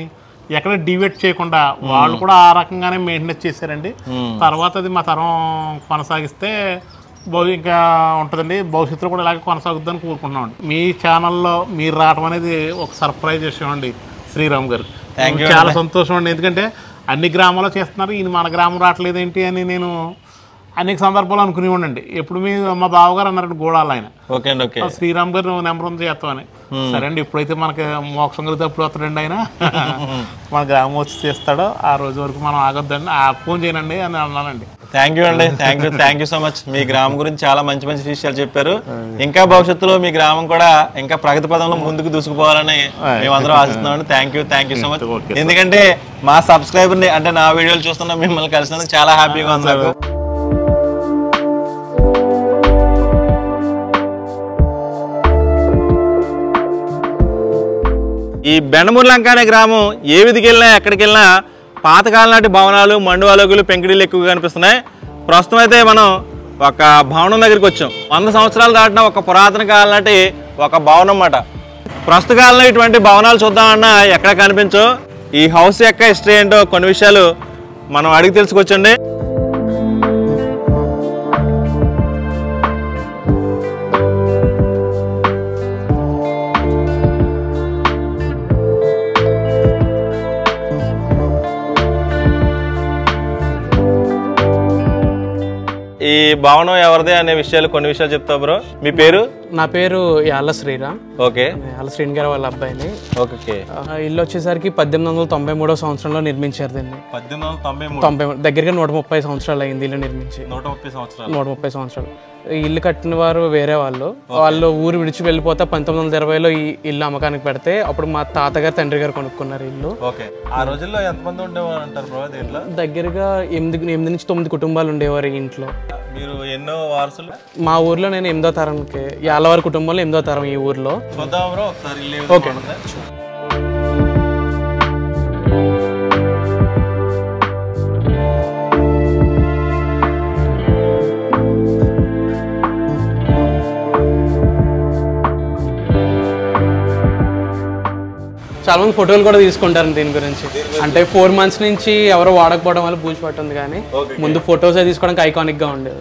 ఎక్కడ డివేట్ చేయకుండా వాళ్ళు కూడా ఆ రకంగానే మెయింటెనెన్స్ చేశారండి తర్వాత అది మా తరం కొనసాగిస్తే భవి ఇంకా ఉంటుందండి భవిష్యత్తులో కూడా ఇలాగే కొనసాగుద్దని కోరుకుంటున్నాం మీ ఛానల్లో మీరు రావడం అనేది ఒక సర్ప్రైజ్ విషయం అండి శ్రీరామ్ గారు చాలా సంతోషం అండి ఎందుకంటే అన్ని గ్రామాల్లో చేస్తున్నారు ఈయన మన గ్రామం రావట్లేదు ఏంటి అని నేను అనేక సందర్భాలు అనుకునేవాడండి ఎప్పుడు మీ మా బావగారు అన్నారండి గోడాలు ఆయన ఓకే అండి ఓకే ఆ శ్రీరామ్ గారు నెంబర్ ఉంది చేస్తామని సరే అండి ఎప్పుడైతే మనకి మోక్షం కలిగితే అప్పుడు వస్తాడండి ఆయన మన గ్రామం వచ్చి చేస్తాడో ఆ రోజు వరకు మనం ఆగొద్దండి ఆ ఫోన్ చేయనండి అని అన్నానండి థ్యాంక్ యూ అండి thank you thank you so much మీ గ్రామం గురించి చాలా మంచి మంచి విషయాలు చెప్పారు ఇంకా భవిష్యత్తులో మీ గ్రామం కూడా ఇంకా ప్రగతి పదంలో ముందుకు దూసుకుపోవాలని మేమందరం ఆశిస్తున్నాం thank you thank you so much ఎందుకంటే మా సబ్స్క్రైబర్ ని అంటే నా వీడియోలు చూస్తున్న మిమ్మల్ని కలిసినందుకు చాలా హ్యాపీగా ఉంది నాకు ఈ బెండమూరు లంక అనే గ్రామం ఏ విధికి వెళ్ళినా ఎక్కడికి వెళ్ళినా పాతకాలం నాటి భవనాలు మండువాలోగులు పెంకిడీలు ఎక్కువగా కనిపిస్తున్నాయి ప్రస్తుతం అయితే మనం ఒక భవనం దగ్గరికి వచ్చాం వంద సంవత్సరాలు దాటిన ఒక పురాతన కాలం నాటి ఒక భవనం అన్నమాట ప్రస్తుత కాలంలో ఇటువంటి భవనాలు చూద్దామన్నా ఎక్కడ కనిపించో ఈ హౌస్ యొక్క హిస్టరీ ఏంటో కొన్ని విషయాలు మనం అడిగి తెలుసుకొచ్చండి ఈ భవనం ఎవరిది అనే విషయాలు కొన్ని విషయాలు చెప్తా బ్రో మీ పేరు నా పేరు యాళ్ళ శ్రీరామ్ ఓకే యాళ్ళ శ్రీని గారు వాళ్ళ అబ్బాయిని ఓకే ఓకే ఆ, ఇల్లు వచ్చేసరికి పద్దెనిమిది వందల తొంభై మూడో సంవత్సరంలో నిర్మించారు దీన్ని పద్దెనిమిది వందల తొంభై మూడు తొంభై మూడు- దగ్గరగా నూట ముప్పై సంవత్సరాలు అయింది ఇల్లు నిర్మించి నూట ముప్పై సంవత్సరాలు నూట ముప్పై సంవత్సరాలు ఈ ఇల్లు కట్టిన వారు వేరే వాళ్ళు వాళ్ళు ఊరు విడిచి వెళ్ళిపోతే పంతొమ్మిది వందల ఇరవైలో ఈ ఇల్లు అమ్మకానికి పెడితే అప్పుడు మా తాతగారు తండ్రి గారు కొనుక్కున్నారు ఈ ఇల్లు ఓకే ఆ రోజుల్లో ఎంతమంది ఉండేవారు అంటారు బ్రో దీంట్లో దగ్గరగా ఎనిమిది ఎనిమిది నుంచి తొమ్మిది కుటుంబాలు ఉండేవారు ఈ ఇంట్లో మీరు ఎన్నో వారసులు మా ఊర్లో నేను ఎనిమిదో తరంకి యాలవారి కుటుంబంలో ఎనిమిదో తరం ఈ ఊర్లో చూద్దాం బ్రో ఒకసారి ఇల్లు ఓకే. చాలా మంది ఫోటోలు కూడా తీసుకుంటారు దీని గురించి అంటే ఫోర్ మంత్స్ నుంచి ఎవరో వాడకపోవడం వల్ల బూజు పట్టుంది కానీ ముందు ఫొటోస్ తీసుకోవడానికి ఐకానిక్ గా ఉండేది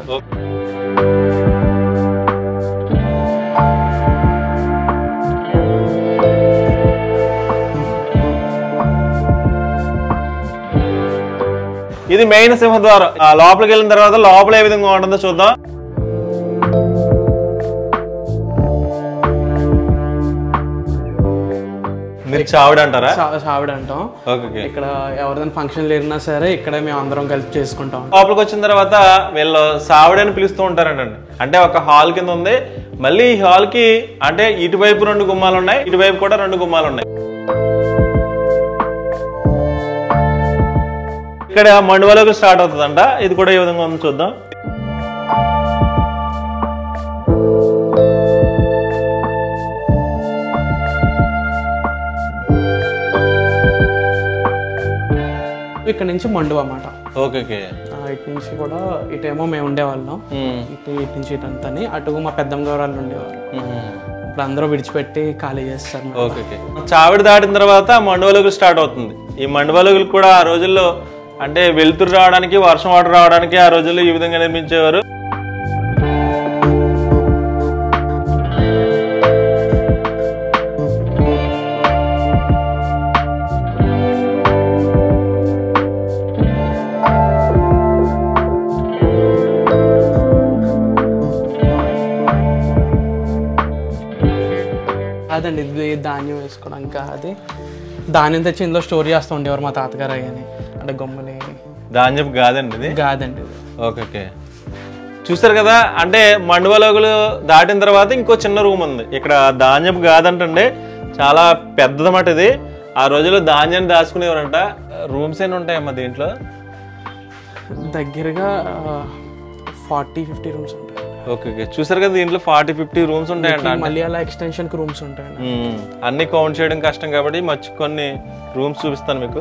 ఇది మెయిన్ సింహద్వారం ఆ లోపలికి వెళ్ళిన తర్వాత లోపల ఏ విధంగా ఉంటుందో చూద్దాం మీరు చావిడ అంటారా చా- చావిడ అంటాం ఓకే ఓకే ఇక్కడ ఎవరిదైనా ఫంక్షన్ లేరినా సరే ఇక్కడే మేము అందరం కలిసి చేసుకుంటాం లోపలికి వచ్చిన తర్వాత వీళ్ళు సావిడ అని పిలుస్తూ ఉంటారంటండి అంటే ఒక హాల్ కింద ఉంది మళ్ళీ ఈ హాల్ కి అంటే ఇటువైపు రెండు గుమ్మాలు ఉన్నాయి ఇటువైపు కూడా రెండు గుమ్మాలు ఉన్నాయి ఇక్కడ మండువలోకి స్టార్ట్ అవుతుందంట ఇది కూడా ఏ విధంగా ఉందో చూద్దాం ఇక్కడ నుంచి మండు అన్నమాట ఓకే ఓకే ఆ, ఇటు నుంచి కూడా ఇటేమో మేము ఉండేవాళ్ళం ఇటు ఇటు నుంచి ఇటంతా అటు మా పెద్దమ్మ గారు వాళ్ళు ఉండేవారు ఇప్పుడు అందరూ విడిచిపెట్టి ఖాళీ చేస్తారు మరి. ఓకే ఓకే చావిడి దాటిన తర్వాత మండువలోకి స్టార్ట్ అవుతుంది ఈ మండువలోకి కూడా ఆ రోజుల్లో అంటే వెలుతురు రావడానికి వర్షం వాటర్ రావడానికి ఆ రోజుల్లో ఈ విధంగా నిర్మించేవారు అదండి ఇది ధాన్యం వేసుకోవడానికి అది ధాన్యం తెచ్చి ఇందులో స్టోర్ చేస్తూ ఉండేవారు మా తాతగారు అయ్యని అంటే గమ్ముని ధాన్యం కాదండి ఇది కాదండి ఇది. ఓకే ఓకే చూస్తారు కదా అంటే మండువలోగులు దాటిన తర్వాత ఇంకో చిన్న రూమ్ ఉంది ఇక్కడ ధాన్యం కాదంటండి చాలా పెద్దదన్నమాట ఇది ఆ రోజుల్లో ధాన్యాన్ని దాచుకునేవారంట రూమ్స్ ఏమి ఉంటాయమ్మా దీంట్లో దగ్గరగా ఫార్టీ ఫిఫ్టీ రూమ్స్ ఉంటాయి ఓకే ఓకే చూసారు కదా దీంట్లో ఫార్టీ ఫిఫ్టీ రూమ్స్ ఉంటాయంట మళ్ళీ అలా ఎక్స్టెన్షన్ కి రూమ్స్ ఉంటాయండి మ్మ్. అన్ని కౌంట్ చేయడం కష్టం కాబట్టి మర్చి కొన్ని రూమ్స్ చూపిస్తాను మీకు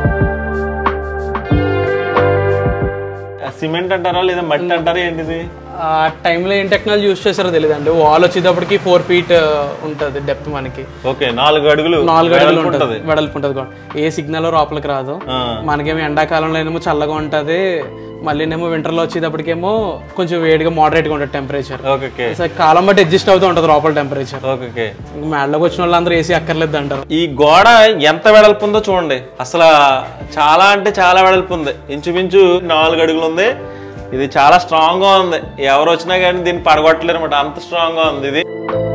సిమెంట్ అంటారా లేదా మట్టి అంటారా ఏంటిది ఆ టైంలో ఏం టెక్నాలజీ యూస్ చేశారో తెలియదండి వాల్ వచ్చేటప్పటికి ఫోర్ ఫీట్ ఉంటుంది డెప్త్ మనకి ఓకే నాలుగు అడుగులు నాలుగు అడుగులు వెడల్పు ఉంటుంది వెడల్పు ఉంటుంది కూడా ఏ సిగ్నల్ లోపలికి రాదు మనకేమో ఎండాకాలంలో ఏమో చల్లగా ఉంటుంది మళ్ళీనేమో వింటర్లో వచ్చేటప్పటికేమో కొంచెం వేడిగా మోడరేట్గా ఉంటుంది టెంపరేచర్ ఓకే ఓకే కాలం బట్టి అడ్జస్ట్ అవుతూ ఉంటుంది లోపల టెంపరేచర్ ఓకే ఓకే మేడలోకి వచ్చిన వాళ్ళందరూ ఏసీ అక్కర్లేదు అంటారు ఈ గోడ ఎంత వెడల్పు ఉందో చూడండి అసలు చాలా అంటే చాలా వెడల్పు ఉంది ఇంచుమించు నాలుగు అడుగులు ఉంది ఇది చాలా స్ట్రాంగ్ గా ఉంది ఎవరు వచ్చినా కానీ దీన్ని పడగొట్టలేరు అనమాట అంత స్ట్రాంగ్ గా ఉంది ఇది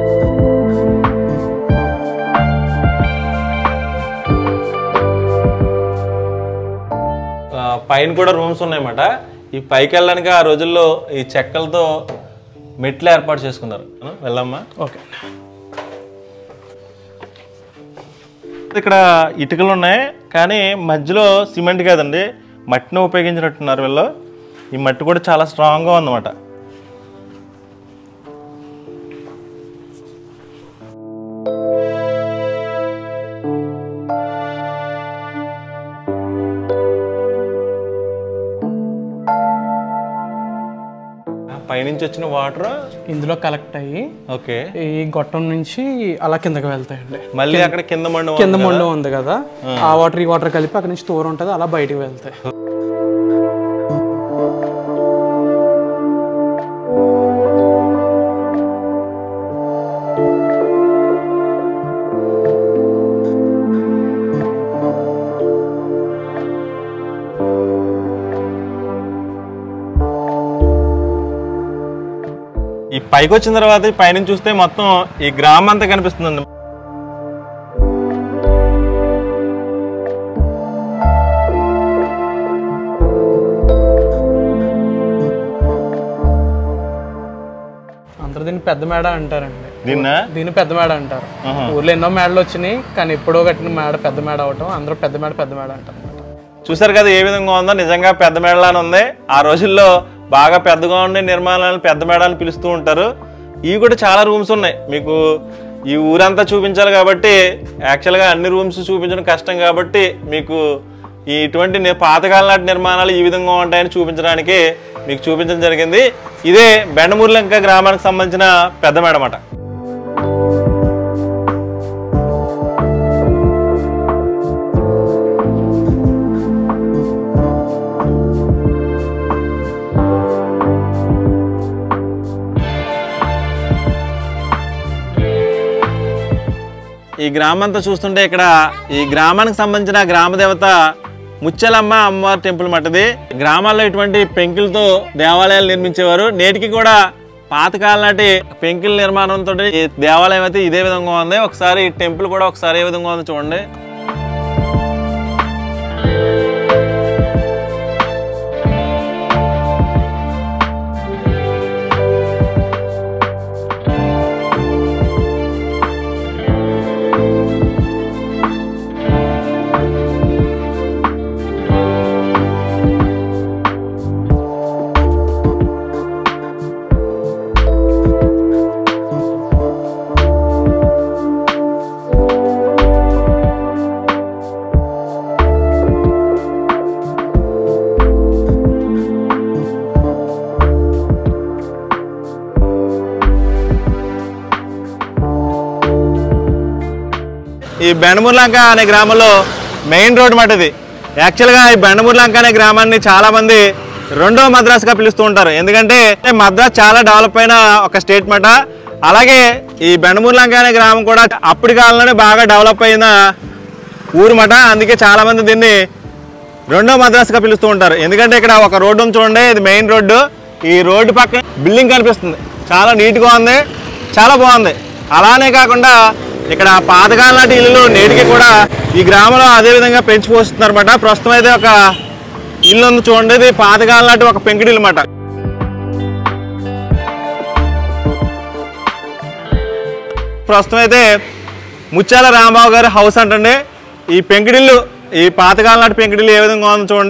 ఆ, పైన కూడా రూమ్స్ ఉన్నాయన్నమాట ఈ పైకి వెళ్ళడానికి ఆ రోజుల్లో ఈ చెక్కలతో మెట్లు ఏర్పాటు చేసుకున్నారు వెళ్ళమ్మా ఓకే ఇక్కడ ఇటుకలు ఉన్నాయి కానీ మధ్యలో సిమెంట్ కాదండి మట్టిని ఉపయోగించినట్టున్నారు వీళ్ళు ఈ మట్టి కూడా చాలా స్ట్రాంగ్గా ఉందన్నమాట పైనుంచి వచ్చిన వాటర్ ఇందులో కలెక్ట్ అయ్యి ఓకే ఈ గొట్టం నుంచి అలా కిందకి వెళ్తాయండి మళ్ళీ అక్కడ కింద మండు కింద మొండం ఉంది కదా ఆ వాటర్ ఈ వాటర్ కలిపి అక్కడ నుంచి తోరు ఉంటుంది అలా బయటికి వెళ్తాయి ఈ పైకి వచ్చిన తర్వాత ఈ పైనుంచి చూస్తే మొత్తం ఈ గ్రామం అంతా కనిపిస్తుందండి అందరూ దీన్ని పెద్ద మేడ అంటారండి దీన్న దీన్ని పెద్ద మేడ అంటారు ఊర్లో ఎన్నో మేడలు వచ్చినాయి కానీ ఎప్పుడో కట్టిన మేడ పెద్ద మేడ అవటం అందరూ పెద్ద మేడ పెద్ద మేడ అంటారు అన్నమాట. చూసారు కదా ఏ విధంగా ఉందో నిజంగా పెద్ద మేడలానే ఉంది ఆ రోజుల్లో బాగా పెద్దగా ఉండే నిర్మాణాలను పెద్ద మేడాలు పిలుస్తూ ఉంటారు ఇవి కూడా చాలా రూమ్స్ ఉన్నాయి మీకు ఈ ఊరంతా చూపించాలి కాబట్టి యాక్చువల్గా అన్ని రూమ్స్ చూపించడం కష్టం కాబట్టి మీకు ఈ ఇటువంటి ని- పాతకాలం నాటి నిర్మాణాలు ఈ విధంగా ఉంటాయని చూపించడానికి మీకు చూపించడం జరిగింది ఇదే బెండమూరులంక గ్రామానికి సంబంధించిన పెద్ద మేడ అన్నమాట ఈ గ్రామం అంతా చూస్తుంటే ఇక్కడ ఈ గ్రామానికి సంబంధించిన గ్రామ దేవత ముచ్చలమ్మ అమ్మవారి టెంపుల్ మట్టది గ్రామాల్లో ఇటువంటి పెంకులతో దేవాలయాలు నిర్మించేవారు నేటికి కూడా పాతకాలం నాటి పెంకుల నిర్మాణంతో ఈ దేవాలయం అయితే ఇదే విధంగా ఉంది ఒకసారి ఈ టెంపుల్ కూడా ఒకసారి ఏ విధంగా ఉందో చూడండి ఈ బెండమూర్లంక అనే గ్రామంలో మెయిన్ రోడ్ మాట ఇది యాక్చువల్గా ఈ బెండమూర్లంక అనే గ్రామాన్ని చాలా మంది రెండో మద్రాసుగా పిలుస్తూ ఉంటారు ఎందుకంటే మద్రాస్ చాలా డెవలప్ అయిన ఒక స్టేట్ మాట అలాగే ఈ బెండమూర్లంక అనే గ్రామం కూడా అప్పటి కాలంలోనే బాగా డెవలప్ అయిన ఊరు మాట అందుకే చాలా మంది దీన్ని రెండో మద్రాసుగా పిలుస్తూ ఉంటారు ఎందుకంటే ఇక్కడ ఒక రోడ్డు ఉంది చూడండి ఇది మెయిన్ రోడ్డు ఈ రోడ్డు పక్కన బిల్డింగ్ కనిపిస్తుంది చాలా నీట్గా ఉంది చాలా బాగుంది అలానే కాకుండా ఇక్కడ పాతకాలం నాటి ఇల్లు నేటికి కూడా ఈ గ్రామంలో అదే విధంగా పెంచి పోస్తున్నారు అనమాట ప్రస్తుతం అయితే ఒక ఇల్లు ఉంది చూడండి ఇది పాతకాలం నాటి ఒక పెంకుడిల్లు అన్నమాట ప్రస్తుతం అయితే ముత్యాల రాంబాబు గారి హౌస్ అంటండి ఈ పెంకుడిల్లు ఈ పాతకాలం నాటి పెంకుడిల్లు ఏ విధంగా ఉందో చూడండి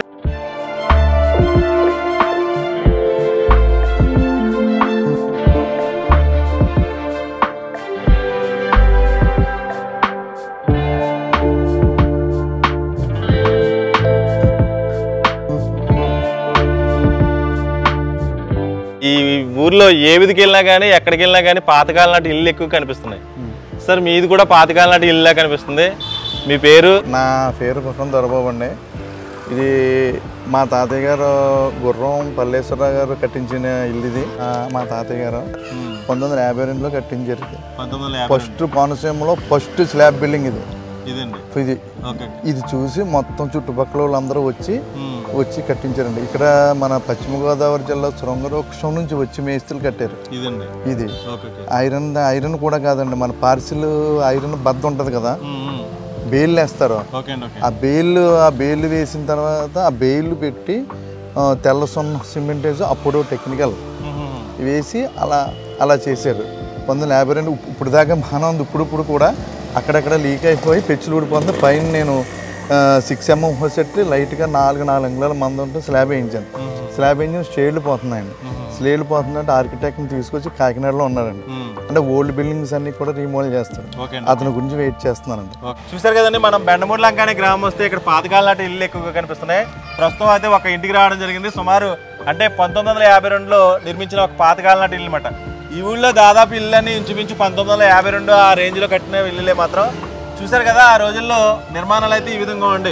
ఈ ఊర్లో ఊర్లో ఏ విధికి వెళ్ళినా కానీ ఎక్కడికి వెళ్ళినా కానీ పాతకాలం నాటి ఇల్లు ఎక్కువ కనిపిస్తున్నాయి సార్ మీది కూడా పాతకాలం నాటి ఇల్లులా కనిపిస్తుంది మీ పేరు నా పేరు కుసం దొరబాబు అండి ఇది మా తాతయ్య గారు గుర్రం పల్లేశ్వరరావు గారు కట్టించిన ఇల్లు ఇది ఆ, మా తాతయ్య గారు పంతొమ్మిది వందల యాభై రెండులో కట్టించారు ఇది పంతొమ్మిది ఫస్ట్ కోనసీమలో ఫస్ట్ స్లాబ్ బిల్డింగ్ ఇది ఇదండి ఇది ఓకే ఇది చూసి మొత్తం చుట్టుపక్కల వాళ్ళందరూ వచ్చి వచ్చి కట్టించారండి ఇక్కడ మన పశ్చిమ గోదావరి జిల్లా శృంగవృక్షం నుంచి వచ్చి మేస్త్రులు కట్టారు ఇదండి ఇది ఓకే ఐరన్ ఐరన్ కూడా కాదండి మన పార్సిల్ ఐరన్ బద్ద ఉంటుంది కదా బేళ్ళు వేస్తారు ఓకే అండి ఓకే ఆ బేళ్ళు ఆ బేళ్ళు వేసిన తర్వాత ఆ బేళ్ళు పెట్టి ఆ, తెల్ల సున్న సిమెంట్ వేసి అప్పుడు టెక్నికల్ వేసి అలా అలా చేశారు పంతొమ్మిది వందల యాభై రెండు ఇప్పు- ఇప్పుడు దాకా బాగానే ఉంది ఇప్పుడు ఇప్పుడు కూడా అక్కడక్కడ లీక్ అయిపోయి పెచ్చులు ఊడిపోతుంది పైన నేను సిక్స్ ఎంఎం హోసెట్టి లైట్గా నాలుగు నాలుగు అంగుళాల మంది ఉంటే స్లాబ్ వేయించాను స్లాబ్ వేయించిన స్టేడ్లు పోతున్నాయండి స్లేడ్లు పోతుందంటే ఆర్కిటెక్ట్ని తీసుకొచ్చి కాకినాడలో ఉన్నారండి అంటే ఓల్డ్ బిల్డింగ్స్ అన్ని కూడా రీమోడల్ చేస్తారు ఓకే అతని గురించి వెయిట్ చేస్తున్నానండి చూసారు కదండి మనం బెండమూరు లంక అనే గ్రామం వస్తే ఇక్కడ పాతకాలం నాటి ఇల్లు ఎక్కువగా కనిపిస్తున్నాయి ప్రస్తుతం అయితే ఒక ఇంటికి రావడం జరిగింది సుమారు అంటే పంతొమ్మిది వందల యాభై రెండులో నిర్మించిన ఒక పాతకాలం నాటి ఇల్లు అనమాట ఈ ఊళ్ళో దాదాపు ఇళ్ళని ఇంచుమించు పంతొమ్మిది వందల యాభై రెండు ఆ రేంజ్లో కట్టిన ఇల్లులే మాత్రం చూసారు కదా ఆ రోజుల్లో నిర్మాణాలు అయితే ఈ విధంగా ఉండే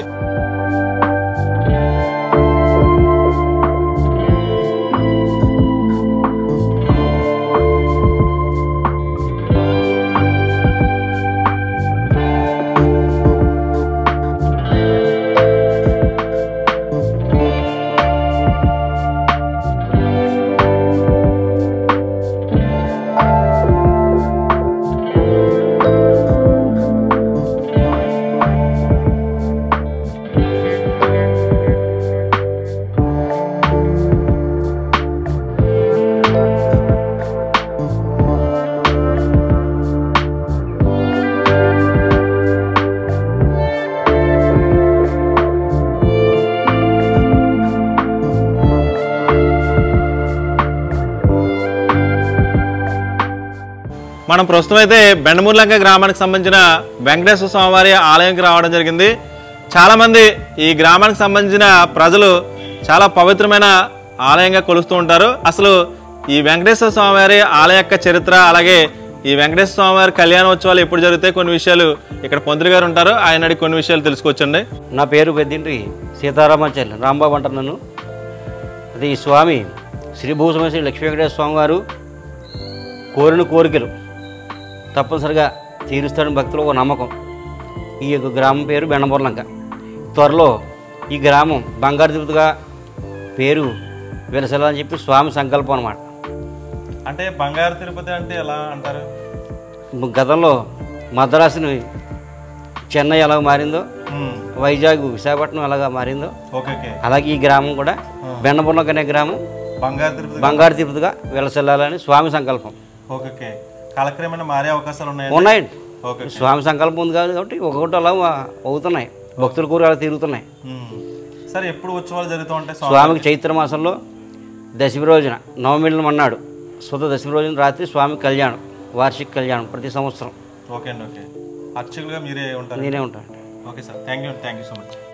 మనం ప్రస్తుతం అయితే బెండమూర్లంక గ్రామానికి సంబంధించిన వెంకటేశ్వర స్వామివారి ఆలయంకి రావడం జరిగింది చాలామంది ఈ గ్రామానికి సంబంధించిన ప్రజలు చాలా పవిత్రమైన ఆలయంగా కొలుస్తూ ఉంటారు అసలు ఈ వెంకటేశ్వర స్వామివారి ఆలయ యొక్క చరిత్ర అలాగే ఈ వెంకటేశ్వర స్వామివారి కళ్యాణోత్సవాలు ఎప్పుడు జరుగుతాయి కొన్ని విషయాలు ఇక్కడ పొందిరి గారు ఉంటారు ఆయన అడిగి కొన్ని విషయాలు తెలుసుకోవచ్చండి నా పేరు పెద్దింటి సీతారామాచార్య రాంబాబు అంటారు నన్ను అది ఈ స్వామి శ్రీ భూసమేశ్వరి లక్ష్మీ వెంకటేశ్వర స్వామి వారు కోరిన కోరికలు తప్పనిసరిగా తీరుస్తాడని భక్తులు ఒక నమ్మకం ఈ యొక్క గ్రామం పేరు బెండమూర్లంక త్వరలో ఈ గ్రామం బంగారు తిరుపతిగా పేరు వెలసెలని చెప్పి స్వామి సంకల్పం అన్నమాట అంటే బంగారు తిరుపతి అంటే ఎలా అంటారు గతంలో మద్రాసుని చెన్నై ఎలాగ మారిందో వైజాగ్ విశాఖపట్నం ఎలాగ మారిందో ఓకే ఓకే అలాగే ఈ గ్రామం కూడా బెండపుర్లక అనే గ్రామం బంగారు తిరుపతి బంగారు తిరుపతిగా వెలసెల్లాలని స్వామి సంకల్పం ఓకే ఓకే కాలక్రమేణా మారే అవకాశాలు ఉన్నాయి ఉన్నాయండి ఓకే స్వామి సంకల్పం ఉంది కాదు కాబట్టి ఒక్కొక్కటి అలా అవుతున్నాయి భక్తుల కూర అలా తిరుగుతున్నాయి సరే ఎప్పుడు ఉత్సవాలు జరుగుతూ ఉంటాయి స్వామికి చైత్ర మాసంలో దశమి రోజున నవమిళ్ళం అన్నాడు శుద్ధ దశమి రోజున రాత్రి స్వామి కళ్యాణం వార్షిక కళ్యాణం ప్రతి సంవత్సరం ఓకే అండి ఓకే అర్చకులుగా మీరే ఉంటారు నేనే ఉంటాను okay sir thank you thank you so much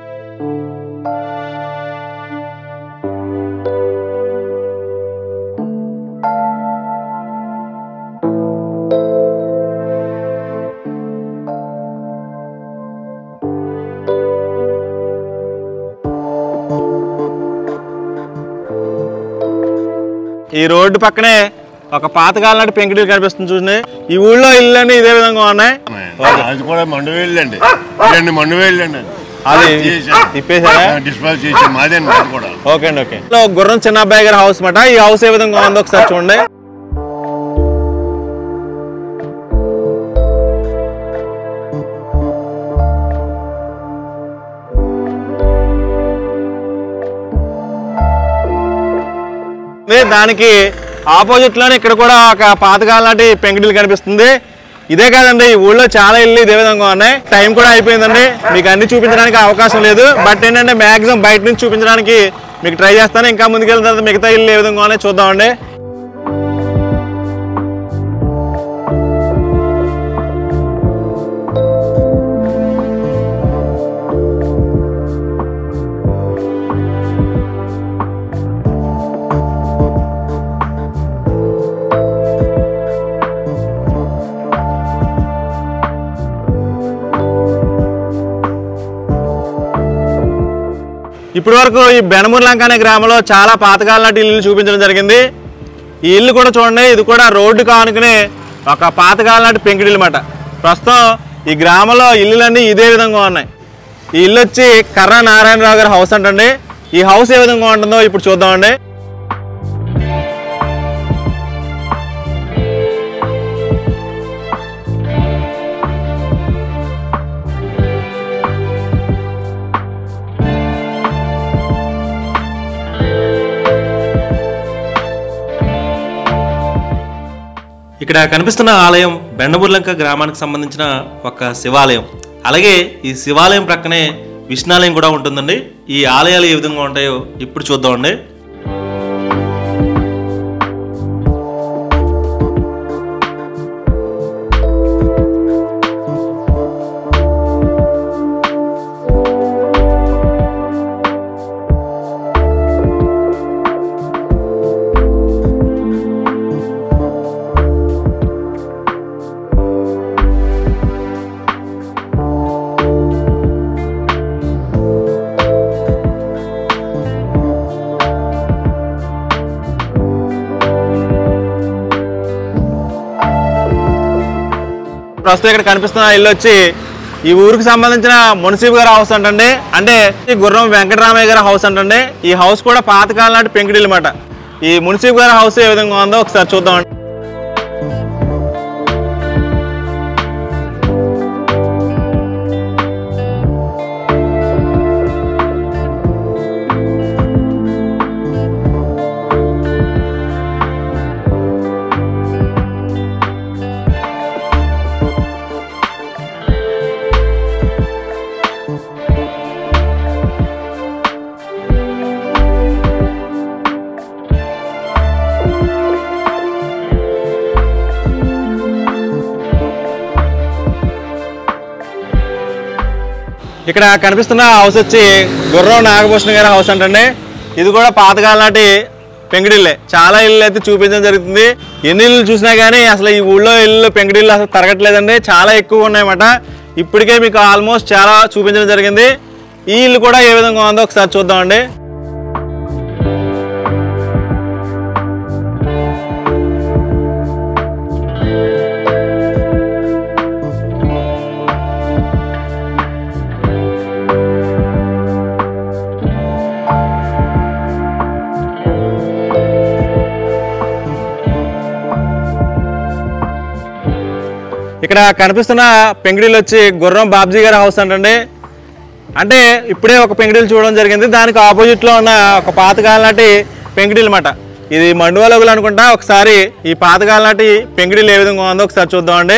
ఈ రోడ్డు పక్కనే ఒక పాతకాలం నాటి పెంకుటిల్లు కనిపిస్తుంది చూడండి ఈ ఊళ్ళో ఇల్లు అన్ని ఇదే విధంగా ఉన్నాయి అది కూడా మండువేళ్ళు అండి రెండు మండువేళ్ళు అండి అది తిప్పేసారా డిస్పాల్ చేసి మాదేండి అది కూడా ఓకే అండి ఓకే లో గుర్రం చిన్న అబ్బాయి గారి హౌస్ మాట ఈ హౌస్ ఏ విధంగా ఉందో ఒకసారి చూడండి ఉంది. దానికి ఆపోజిట్ లోనే ఇక్కడ కూడా ఒక పాతకాలం నాటి పెంకుటిల్లు కనిపిస్తుంది ఇదే కాదండి ఈ ఊళ్ళో చాలా ఇల్లు ఇదే విధంగా ఉన్నాయి టైం కూడా అయిపోయిందండి మీకు అన్ని చూపించడానికి అవకాశం లేదు బట్ ఏంటంటే మాక్సిమం బయట నుంచి చూపించడానికి మీకు ట్రై చేస్తాను ఇంకా ముందుకెళ్ళిన తర్వాత మిగతా ఇల్లు ఏ విధంగా ఉన్నాయి చూద్దామండి ఇప్పటి వరకు ఈ బెనమూరు లంక అనే గ్రామంలో చాలా పాతకాలం నాటి ఇల్లు చూపించడం జరిగింది ఈ ఇల్లు కూడా చూడండి ఇది కూడా రోడ్డు కానుకునే ఒక పాతకాలం నాటి పెంకిడిల్లు మాట ప్రస్తుతం ఈ గ్రామంలో ఇల్లులన్నీ ఇదే విధంగా ఉన్నాయి ఈ ఇల్లు వచ్చి కర్ర నారాయణరావు గారి హౌస్ అంటండి ఈ హౌస్ ఏ విధంగా ఉంటుందో ఇప్పుడు చూద్దామండి ఇక్కడ కనిపిస్తున్న ఆలయం బెండబుర్లంక గ్రామానికి సంబంధించిన ఒక శివాలయం అలాగే ఈ శివాలయం ప్రక్కనే విష్ణాలయం కూడా ఉంటుందండి ఈ ఆలయాలు ఏ విధంగా ఉంటాయో ఇప్పుడు చూద్దామండి ప్రస్తుతం ఇక్కడ కనిపిస్తున్న ఇల్లు వచ్చి ఈ ఊరికి సంబంధించిన మున్సిపల్ గారి హౌస్ అంటండి అంటే ఈ గుర్రం వెంకటరామయ్య గారి హౌస్ అంటండి ఈ హౌస్ కూడా పాతకాలం నాటి పెంకుడిల్లు అన్నమాట ఈ మున్సిపల్ గారి హౌస్ ఏ విధంగా ఉందో ఒకసారి చూద్దాం ఇక్కడ కనిపిస్తున్న హౌస్ వచ్చి గుర్రం నాగభూషణ గారి హౌస్ అంటండి ఇది కూడా పాతకాలం నాటి పెంకుడిల్లే చాలా ఇల్లు అయితే చూపించడం జరుగుతుంది ఎన్ని ఇల్లు చూసినా కానీ అసలు ఈ ఊళ్ళో ఇల్లు పెంకుడిల్లు అసలు తరగట్లేదండి చాలా ఎక్కువ ఉన్నాయన్నమాట ఇప్పటికే మీకు ఆల్మోస్ట్ చాలా చూపించడం జరిగింది ఈ ఇల్లు కూడా ఏ విధంగా ఉందో ఒకసారి చూద్దామండి ఇక్కడ కనిపిస్తున్న పెంగిడిలు వచ్చి గుర్రం బాబ్జీ గారి హౌస్ అంటండి అంటే ఇప్పుడే ఒక పెంగిడిలు చూడడం జరిగింది దానికి ఆపోజిట్లో ఉన్న ఒక పాతకాలం నాటి పెంగిడిలు అనమాట ఇది మండువలగులు అనుకుంటా ఒకసారి ఈ పాతకాలం నాటి పెంగిడిలు ఏ విధంగా ఉందో ఒకసారి చూద్దామండి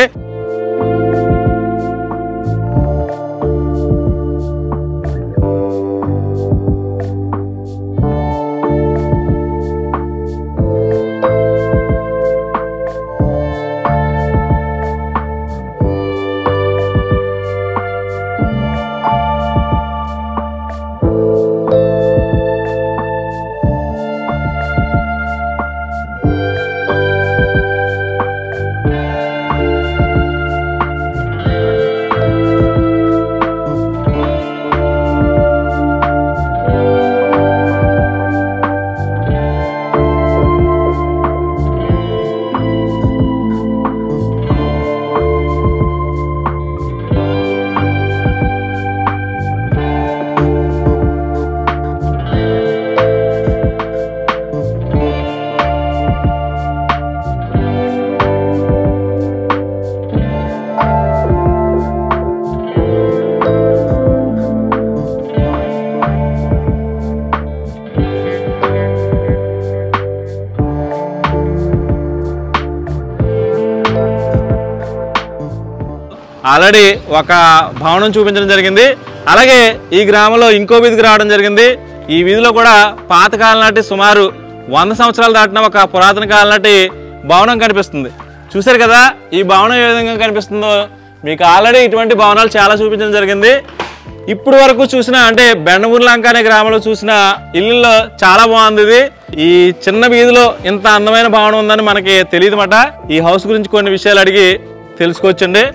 ఆల్రెడీ ఒక భవనం చూపించడం జరిగింది అలాగే ఈ గ్రామంలో ఇంకో వీధికి రావడం జరిగింది ఈ వీధిలో కూడా పాతకాలం నాటి సుమారు వంద సంవత్సరాలు దాటిన ఒక పురాతన కాలం నాటి భవనం కనిపిస్తుంది చూశారు కదా ఈ భవనం ఏ విధంగా కనిపిస్తుందో మీకు ఆల్రెడీ ఇటువంటి భవనాలు చాలా చూపించడం జరిగింది ఇప్పుడు వరకు చూసిన అంటే బెండమూరు లంక అనే గ్రామంలో చూసిన ఇల్లుల్లో చాలా బాగుంది ఇది ఈ చిన్న వీధిలో ఇంత అందమైన భవనం ఉందని మనకి తెలియదు మాట ఈ హౌస్ గురించి కొన్ని విషయాలు అడిగి తెలుసుకోవచ్చండి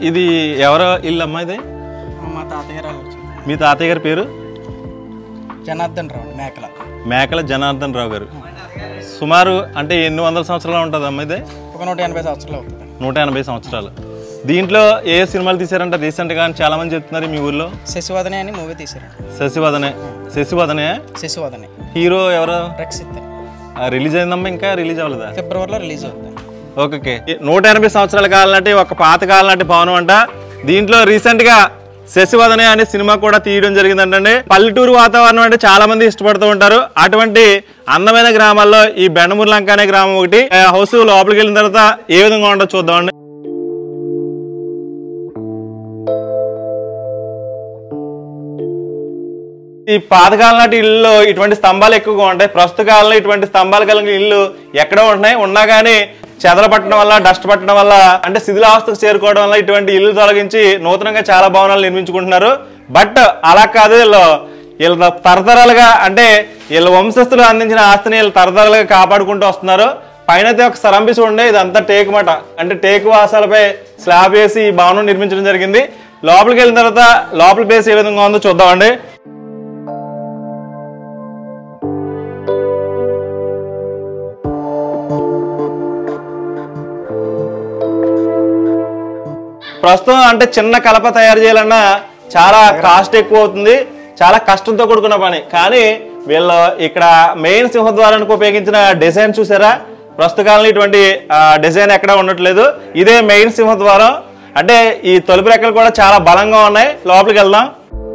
ఇది ఎవరో ఇల్లు అమ్మా ఇది మా తాతగారు వాళ్ళు మీ తాతయ్య గారి పేరు జనార్దన్ రావు మేకల మేకల జనార్దన్ రావు గారు సుమారు అంటే ఎన్ని వందల సంవత్సరాలు ఉంటుంది అమ్మ ఇది ఒక నూట ఎనభై సంవత్సరాలు అవుతుంది నూట ఎనభై సంవత్సరాలు దీంట్లో ఏ సినిమాలు తీశారంట రీసెంట్గా అని చాలా మంది చెప్తున్నారు మీ ఊర్లో శశివదనే అని మూవీ తీశారండి శశివదనే శశివదనే శశివదనే హీరో ఎవరు రక్షిత్ రిలీజ్ అయిందమ్మా ఇంకా రిలీజ్ అవ్వలేదా ఫిబ్రవరిలో రిలీజ్ అవుతుంది ఓకే ఓకే నూట ఎనభై సంవత్సరాల కాలం నాటి ఒక పాత కాలం నాటి భవనం అంట దీంట్లో రీసెంట్ గా శశివదనే అనే సినిమా కూడా తీయడం జరిగిందంటే పల్లెటూరు వాతావరణం అంటే చాలా మంది ఇష్టపడుతూ ఉంటారు అటువంటి అందమైన గ్రామాల్లో ఈ బెండమూరు లంక అనే గ్రామం ఒకటి ఆ హౌస్ లోపలికి వెళ్ళిన తర్వాత ఏ విధంగా ఉంటుందో చూద్దామండి ఈ పాతకాలం నాటి ఇల్లు ఇటువంటి స్తంభాలు ఎక్కువగా ఉంటాయి ప్రస్తుత కాలంలో ఇటువంటి స్తంభాలు కలిగిన ఇల్లు ఎక్కడ ఉంటున్నాయి ఉన్నా కానీ చెదల పట్టడం వల్ల డస్ట్ పట్టడం వల్ల అంటే శిథిలావస్థకు చేరుకోవడం వల్ల ఇటువంటి ఇల్లు తొలగించి నూతనంగా చాలా భవనాలు నిర్మించుకుంటున్నారు బట్ అలా కాదు వీళ్ళు వీళ్ళ తరతరాలుగా అంటే వీళ్ళ వంశస్థులు అందించిన ఆస్తిని వీళ్ళు తరతరాలుగా కాపాడుకుంటూ వస్తున్నారు పైన అయితే ఒక సరంపి చూడండి ఇదంతా టేకు మాట అంటే టేకు వాసాలపై స్లాబ్ వేసి ఈ భవనం నిర్మించడం జరిగింది లోపలికి వెళ్ళిన తర్వాత లోపల ప్లేస్ ఏ విధంగా ఉందో చూద్దామండి ప్రస్తుతం అంటే చిన్న కలప తయారు చేయాలన్నా చాలా కాస్ట్ ఎక్కువ అవుతుంది చాలా కష్టంతో కూడుకున్న పని కానీ వీళ్ళు ఇక్కడ మెయిన్ సింహద్వారానికి ఉపయోగించిన డిజైన్ చూసారా ప్రస్తుత కాలంలో ఇటువంటి డిజైన్ ఎక్కడ ఉండట్లేదు ఇదే మెయిన్ సింహద్వారం అంటే ఈ తలుపు రెక్కలు కూడా చాలా బలంగా ఉన్నాయి లోపలికి వెళ్దాం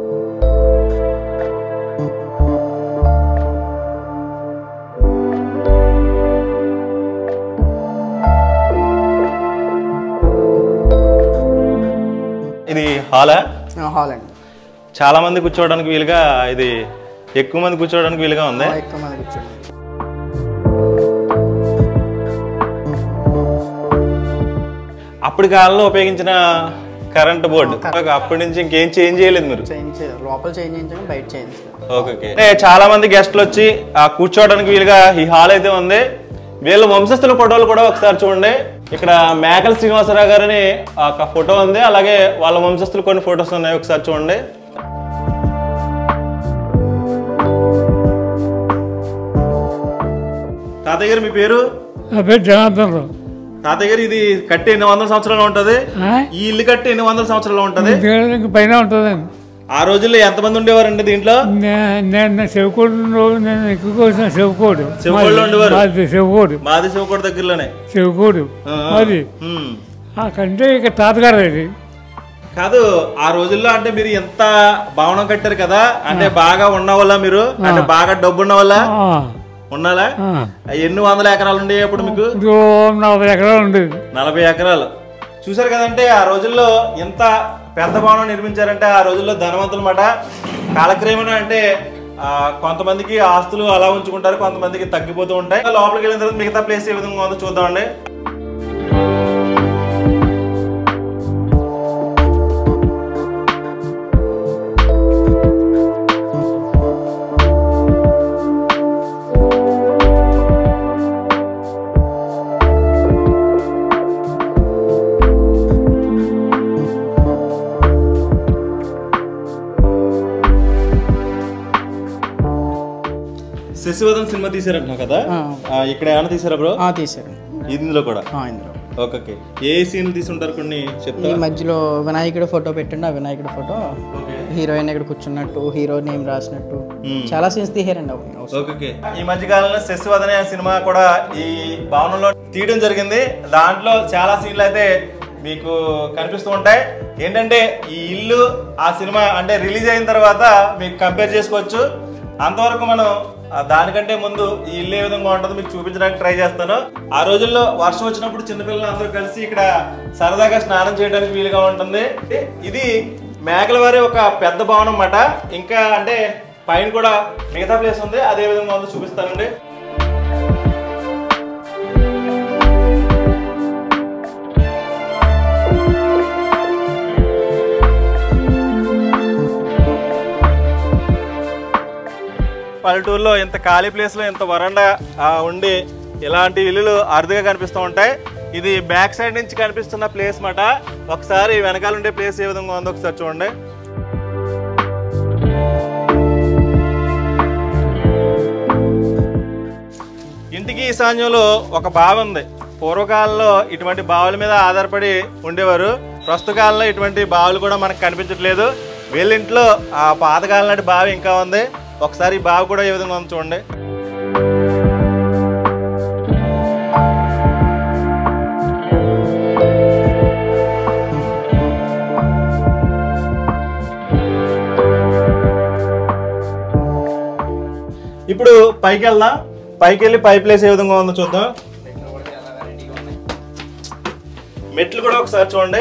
ఇది హాలా హాల్ అండి చాలా మంది కూర్చోవడానికి వీలుగా ఇది ఎక్కువ మంది కూర్చోవడానికి వీలుగా ఉంది ఎక్కువ మంది కూర్చోండి అప్పటి కాలంలో ఉపయోగించిన కరెంట్ బోర్డు అప్పటి నుంచి ఇంకేం చేంజ్ చేయలేదు మీరు చేంజ్ చేయాలి. లోపల చేంజ్ చేయించాము బయట చేంజ్ చేయాలి. ఓకే ఓకే అంటే చాలా మంది గెస్ట్లు వచ్చి ఆ కూర్చోవడానికి వీలుగా ఈ హాల్ అయితే ఉంది వీళ్ళ వంశస్థుల ఫోటోలు కూడా ఒకసారి చూడండి ఇక్కడ మేకల శ్రీనివాసరావు గారని ఒక ఫోటో ఉంది అలాగే వాళ్ళ వంశస్థులు కొన్ని ఫొటోస్ ఉన్నాయి ఒకసారి చూడండి తాతయ్య గారు మీ పేరు నా పేరు జనార్దన్ రావు తాతయ్య గారు ఇది కట్టి ఎన్ని వందల సంవత్సరాలు ఉంటది ఈ ఇల్లు కట్టి ఎన్ని వందల సంవత్సరాలు ఉంటది ఇంక పైన ఉంటుందండి ఆ రోజుల్లో ఎంతమంది ఉండేవారండి దీంట్లో నే- నేను శివకోడు రోజు నేను ఎక్కువగా వచ్చిన శివకోడు శివకోడులో ఉండేవారు? మాది శివకోడు మాది శివకోట దగ్గరలోనే శివకోడు ఆ, ఆ. అది ఉమ్. అక్కడంటే ఇక తాతగారు అది కాదు ఆ రోజుల్లో అంటే మీరు ఎంత భవనం కట్టారు కదా అంటే బాగా ఉన్న వల్ల మీరు అంటే బాగా డబ్బు ఉన్న వల్ల ఆ. ఉన్నాలా ఆ. ఎన్ని వందల ఎకరాలు ఉండేవి అప్పుడు మీకు ఇప్పుడు నలభై ఎకరాలు ఉండేది నలభై ఎకరాలు చూసారు కదంటే ఆ రోజుల్లో ఎంత పెద్ద భవనం నిర్మించారంటే ఆ రోజుల్లో ధనవంతులు మాట కాలక్రమేణా అంటే ఆ, కొంతమందికి ఆస్తులు అలా ఉంచుకుంటారు కొంతమందికి తగ్గిపోతూ ఉంటాయి లోపలికి వెళ్ళిన తర్వాత మిగతా ప్లేస్ ఏ విధంగా ఉందో చూద్దామండి శశివదన్ సినిమా తీసారంటున్నావు కదా ఆ, ఇక్కడ ఏమైనా తీసారా బ్రో తీసారు ఇందులో కూడా ఇందులో ఓకే ఓకే ఏ సీన్లు తీసుంటారు కొన్ని ఈ చెప్తా మధ్యలో వినాయకుడి ఫోటో పెట్టండి ఆ వినాయకుడి ఫోటో హీరోయిన్ ఇక్కడ కూర్చున్నట్టు హీరో నేమ్ రాసినట్టు చాలా సీన్స్ తీసారండి అవును ఓకే ఓకే ఈ మధ్య కాలంలో శశివదన్ అనే సినిమా కూడా ఈ భవనంలో తీయడం జరిగింది దాంట్లో చాలా సీన్లు అయితే మీకు కనిపిస్తూ ఉంటాయి ఏంటంటే ఈ ఇల్లు ఆ సినిమా అంటే రిలీజ్ అయిన తర్వాత మీకు కంపేర్ చేసుకోవచ్చు అంతవరకు మనం ఆ దానికంటే ముందు ఈ ఇల్లు ఏ విధంగా ఉంటుందో మీకు చూపించడానికి ట్రై చేస్తాను ఆ రోజుల్లో వర్షం వచ్చినప్పుడు చిన్నపిల్లలు అందరూ కలిసి ఇక్కడ సరదాగా స్నానం చేయడానికి వీలుగా ఉంటుంది ఇది మేకల వారి ఒక పెద్ద భవనం అన్నమాట ఇంకా అంటే పైన కూడా మిగతా ప్లేస్ ఉంది అదే విధంగా ఉందో చూపిస్తానండి పల్లెటూరులో ఇంత ఖాళీ ప్లేస్లో ఇంత వరండా ఆ, ఉండి ఇలాంటి ఇల్లులు అరుదుగా కనిపిస్తూ ఉంటాయి ఇది బ్యాక్ సైడ్ నుంచి కనిపిస్తున్న ప్లేస్ మాట ఒకసారి వెనకాల ఉండే ప్లేస్ ఏ విధంగా ఉందో ఒకసారి చూడండి ఇంటికి ఈశాన్యంలో ఒక బావి ఉంది పూర్వకాలంలో ఇటువంటి బావుల మీద ఆధారపడి ఉండేవారు ప్రస్తుత కాలంలో ఇటువంటి బావులు కూడా మనకు కనిపించట్లేదు వీళ్ళింట్లో ఆ పాతకాలం నాటి బావి ఇంకా ఉంది ఒకసారి ఈ బావి కూడా ఏ విధంగా ఉంది చూడండి ఇప్పుడు పైకి వెళ్దాం పైకి వెళ్ళి పై ప్లేస్ ఏ విధంగా ఉందో చూద్దాం మెట్లు కూడా ఒకసారి చూడండి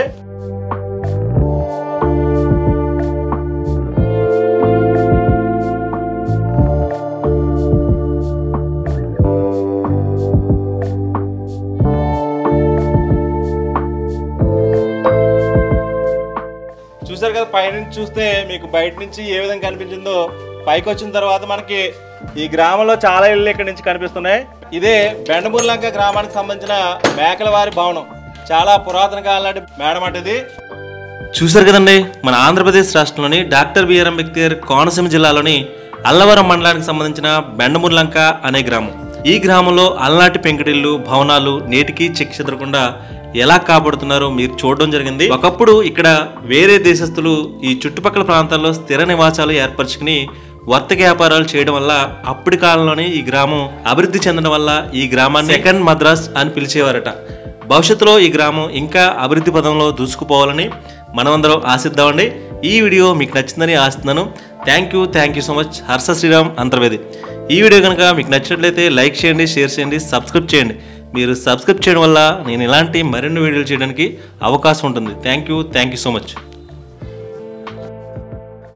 చూసారు కదా పైనుంచి చూస్తే మీకు బయట నుంచి ఏ విధంగా కనిపించిందో పైకి వచ్చిన తర్వాత మనకి ఈ గ్రామంలో చాలా ఇళ్ళు ఇక్కడ నుంచి కనిపిస్తున్నాయి ఇదే బెండమూర్లంక గ్రామానికి సంబంధించిన మేకలవారి భవనం చాలా పురాతన కాలం నాటి మేడమట ఇది చూశారు కదండి మన ఆంధ్రప్రదేశ్ రాష్ట్రంలోని డాక్టర్ బిఆర్ అంబేద్కర్ కోనసీమ జిల్లాలోని అల్లవరం మండలానికి సంబంధించిన బెండమూర్లంక అనే గ్రామం ఈ గ్రామంలో అలనాటి పెంకుటిల్లు భవనాలు నేటికి చెక్ చెదరకుండా ఎలా కాపాడుతున్నారో మీరు చూడడం జరిగింది ఒకప్పుడు ఇక్కడ వేరే దేశస్తులు ఈ చుట్టుపక్కల ప్రాంతాల్లో స్థిర నివాసాలు ఏర్పరచుకుని వర్తక వ్యాపారాలు చేయడం వల్ల అప్పటి కాలంలోనే ఈ గ్రామం అభివృద్ధి చెందడం వల్ల ఈ గ్రామాన్ని సెకండ్ మద్రాస్ అని పిలిచేవారట భవిష్యత్తులో ఈ గ్రామం ఇంకా అభివృద్ధి పదంలో దూసుకుపోవాలని మనమందరం ఆశిద్దామండి ఈ వీడియో మీకు నచ్చిందని ఆశిస్తున్నాను thank you thank you so much Harsha Sriram Antarvedi ఈ వీడియో కనుక మీకు నచ్చినట్లయితే లైక్ చేయండి షేర్ చేయండి సబ్స్క్రైబ్ చేయండి మీరు సబ్స్క్రైబ్ చేయడం వల్ల నేను ఇలాంటి మరిన్ని వీడియోలు చేయడానికి అవకాశం ఉంటుంది thank you thank you so much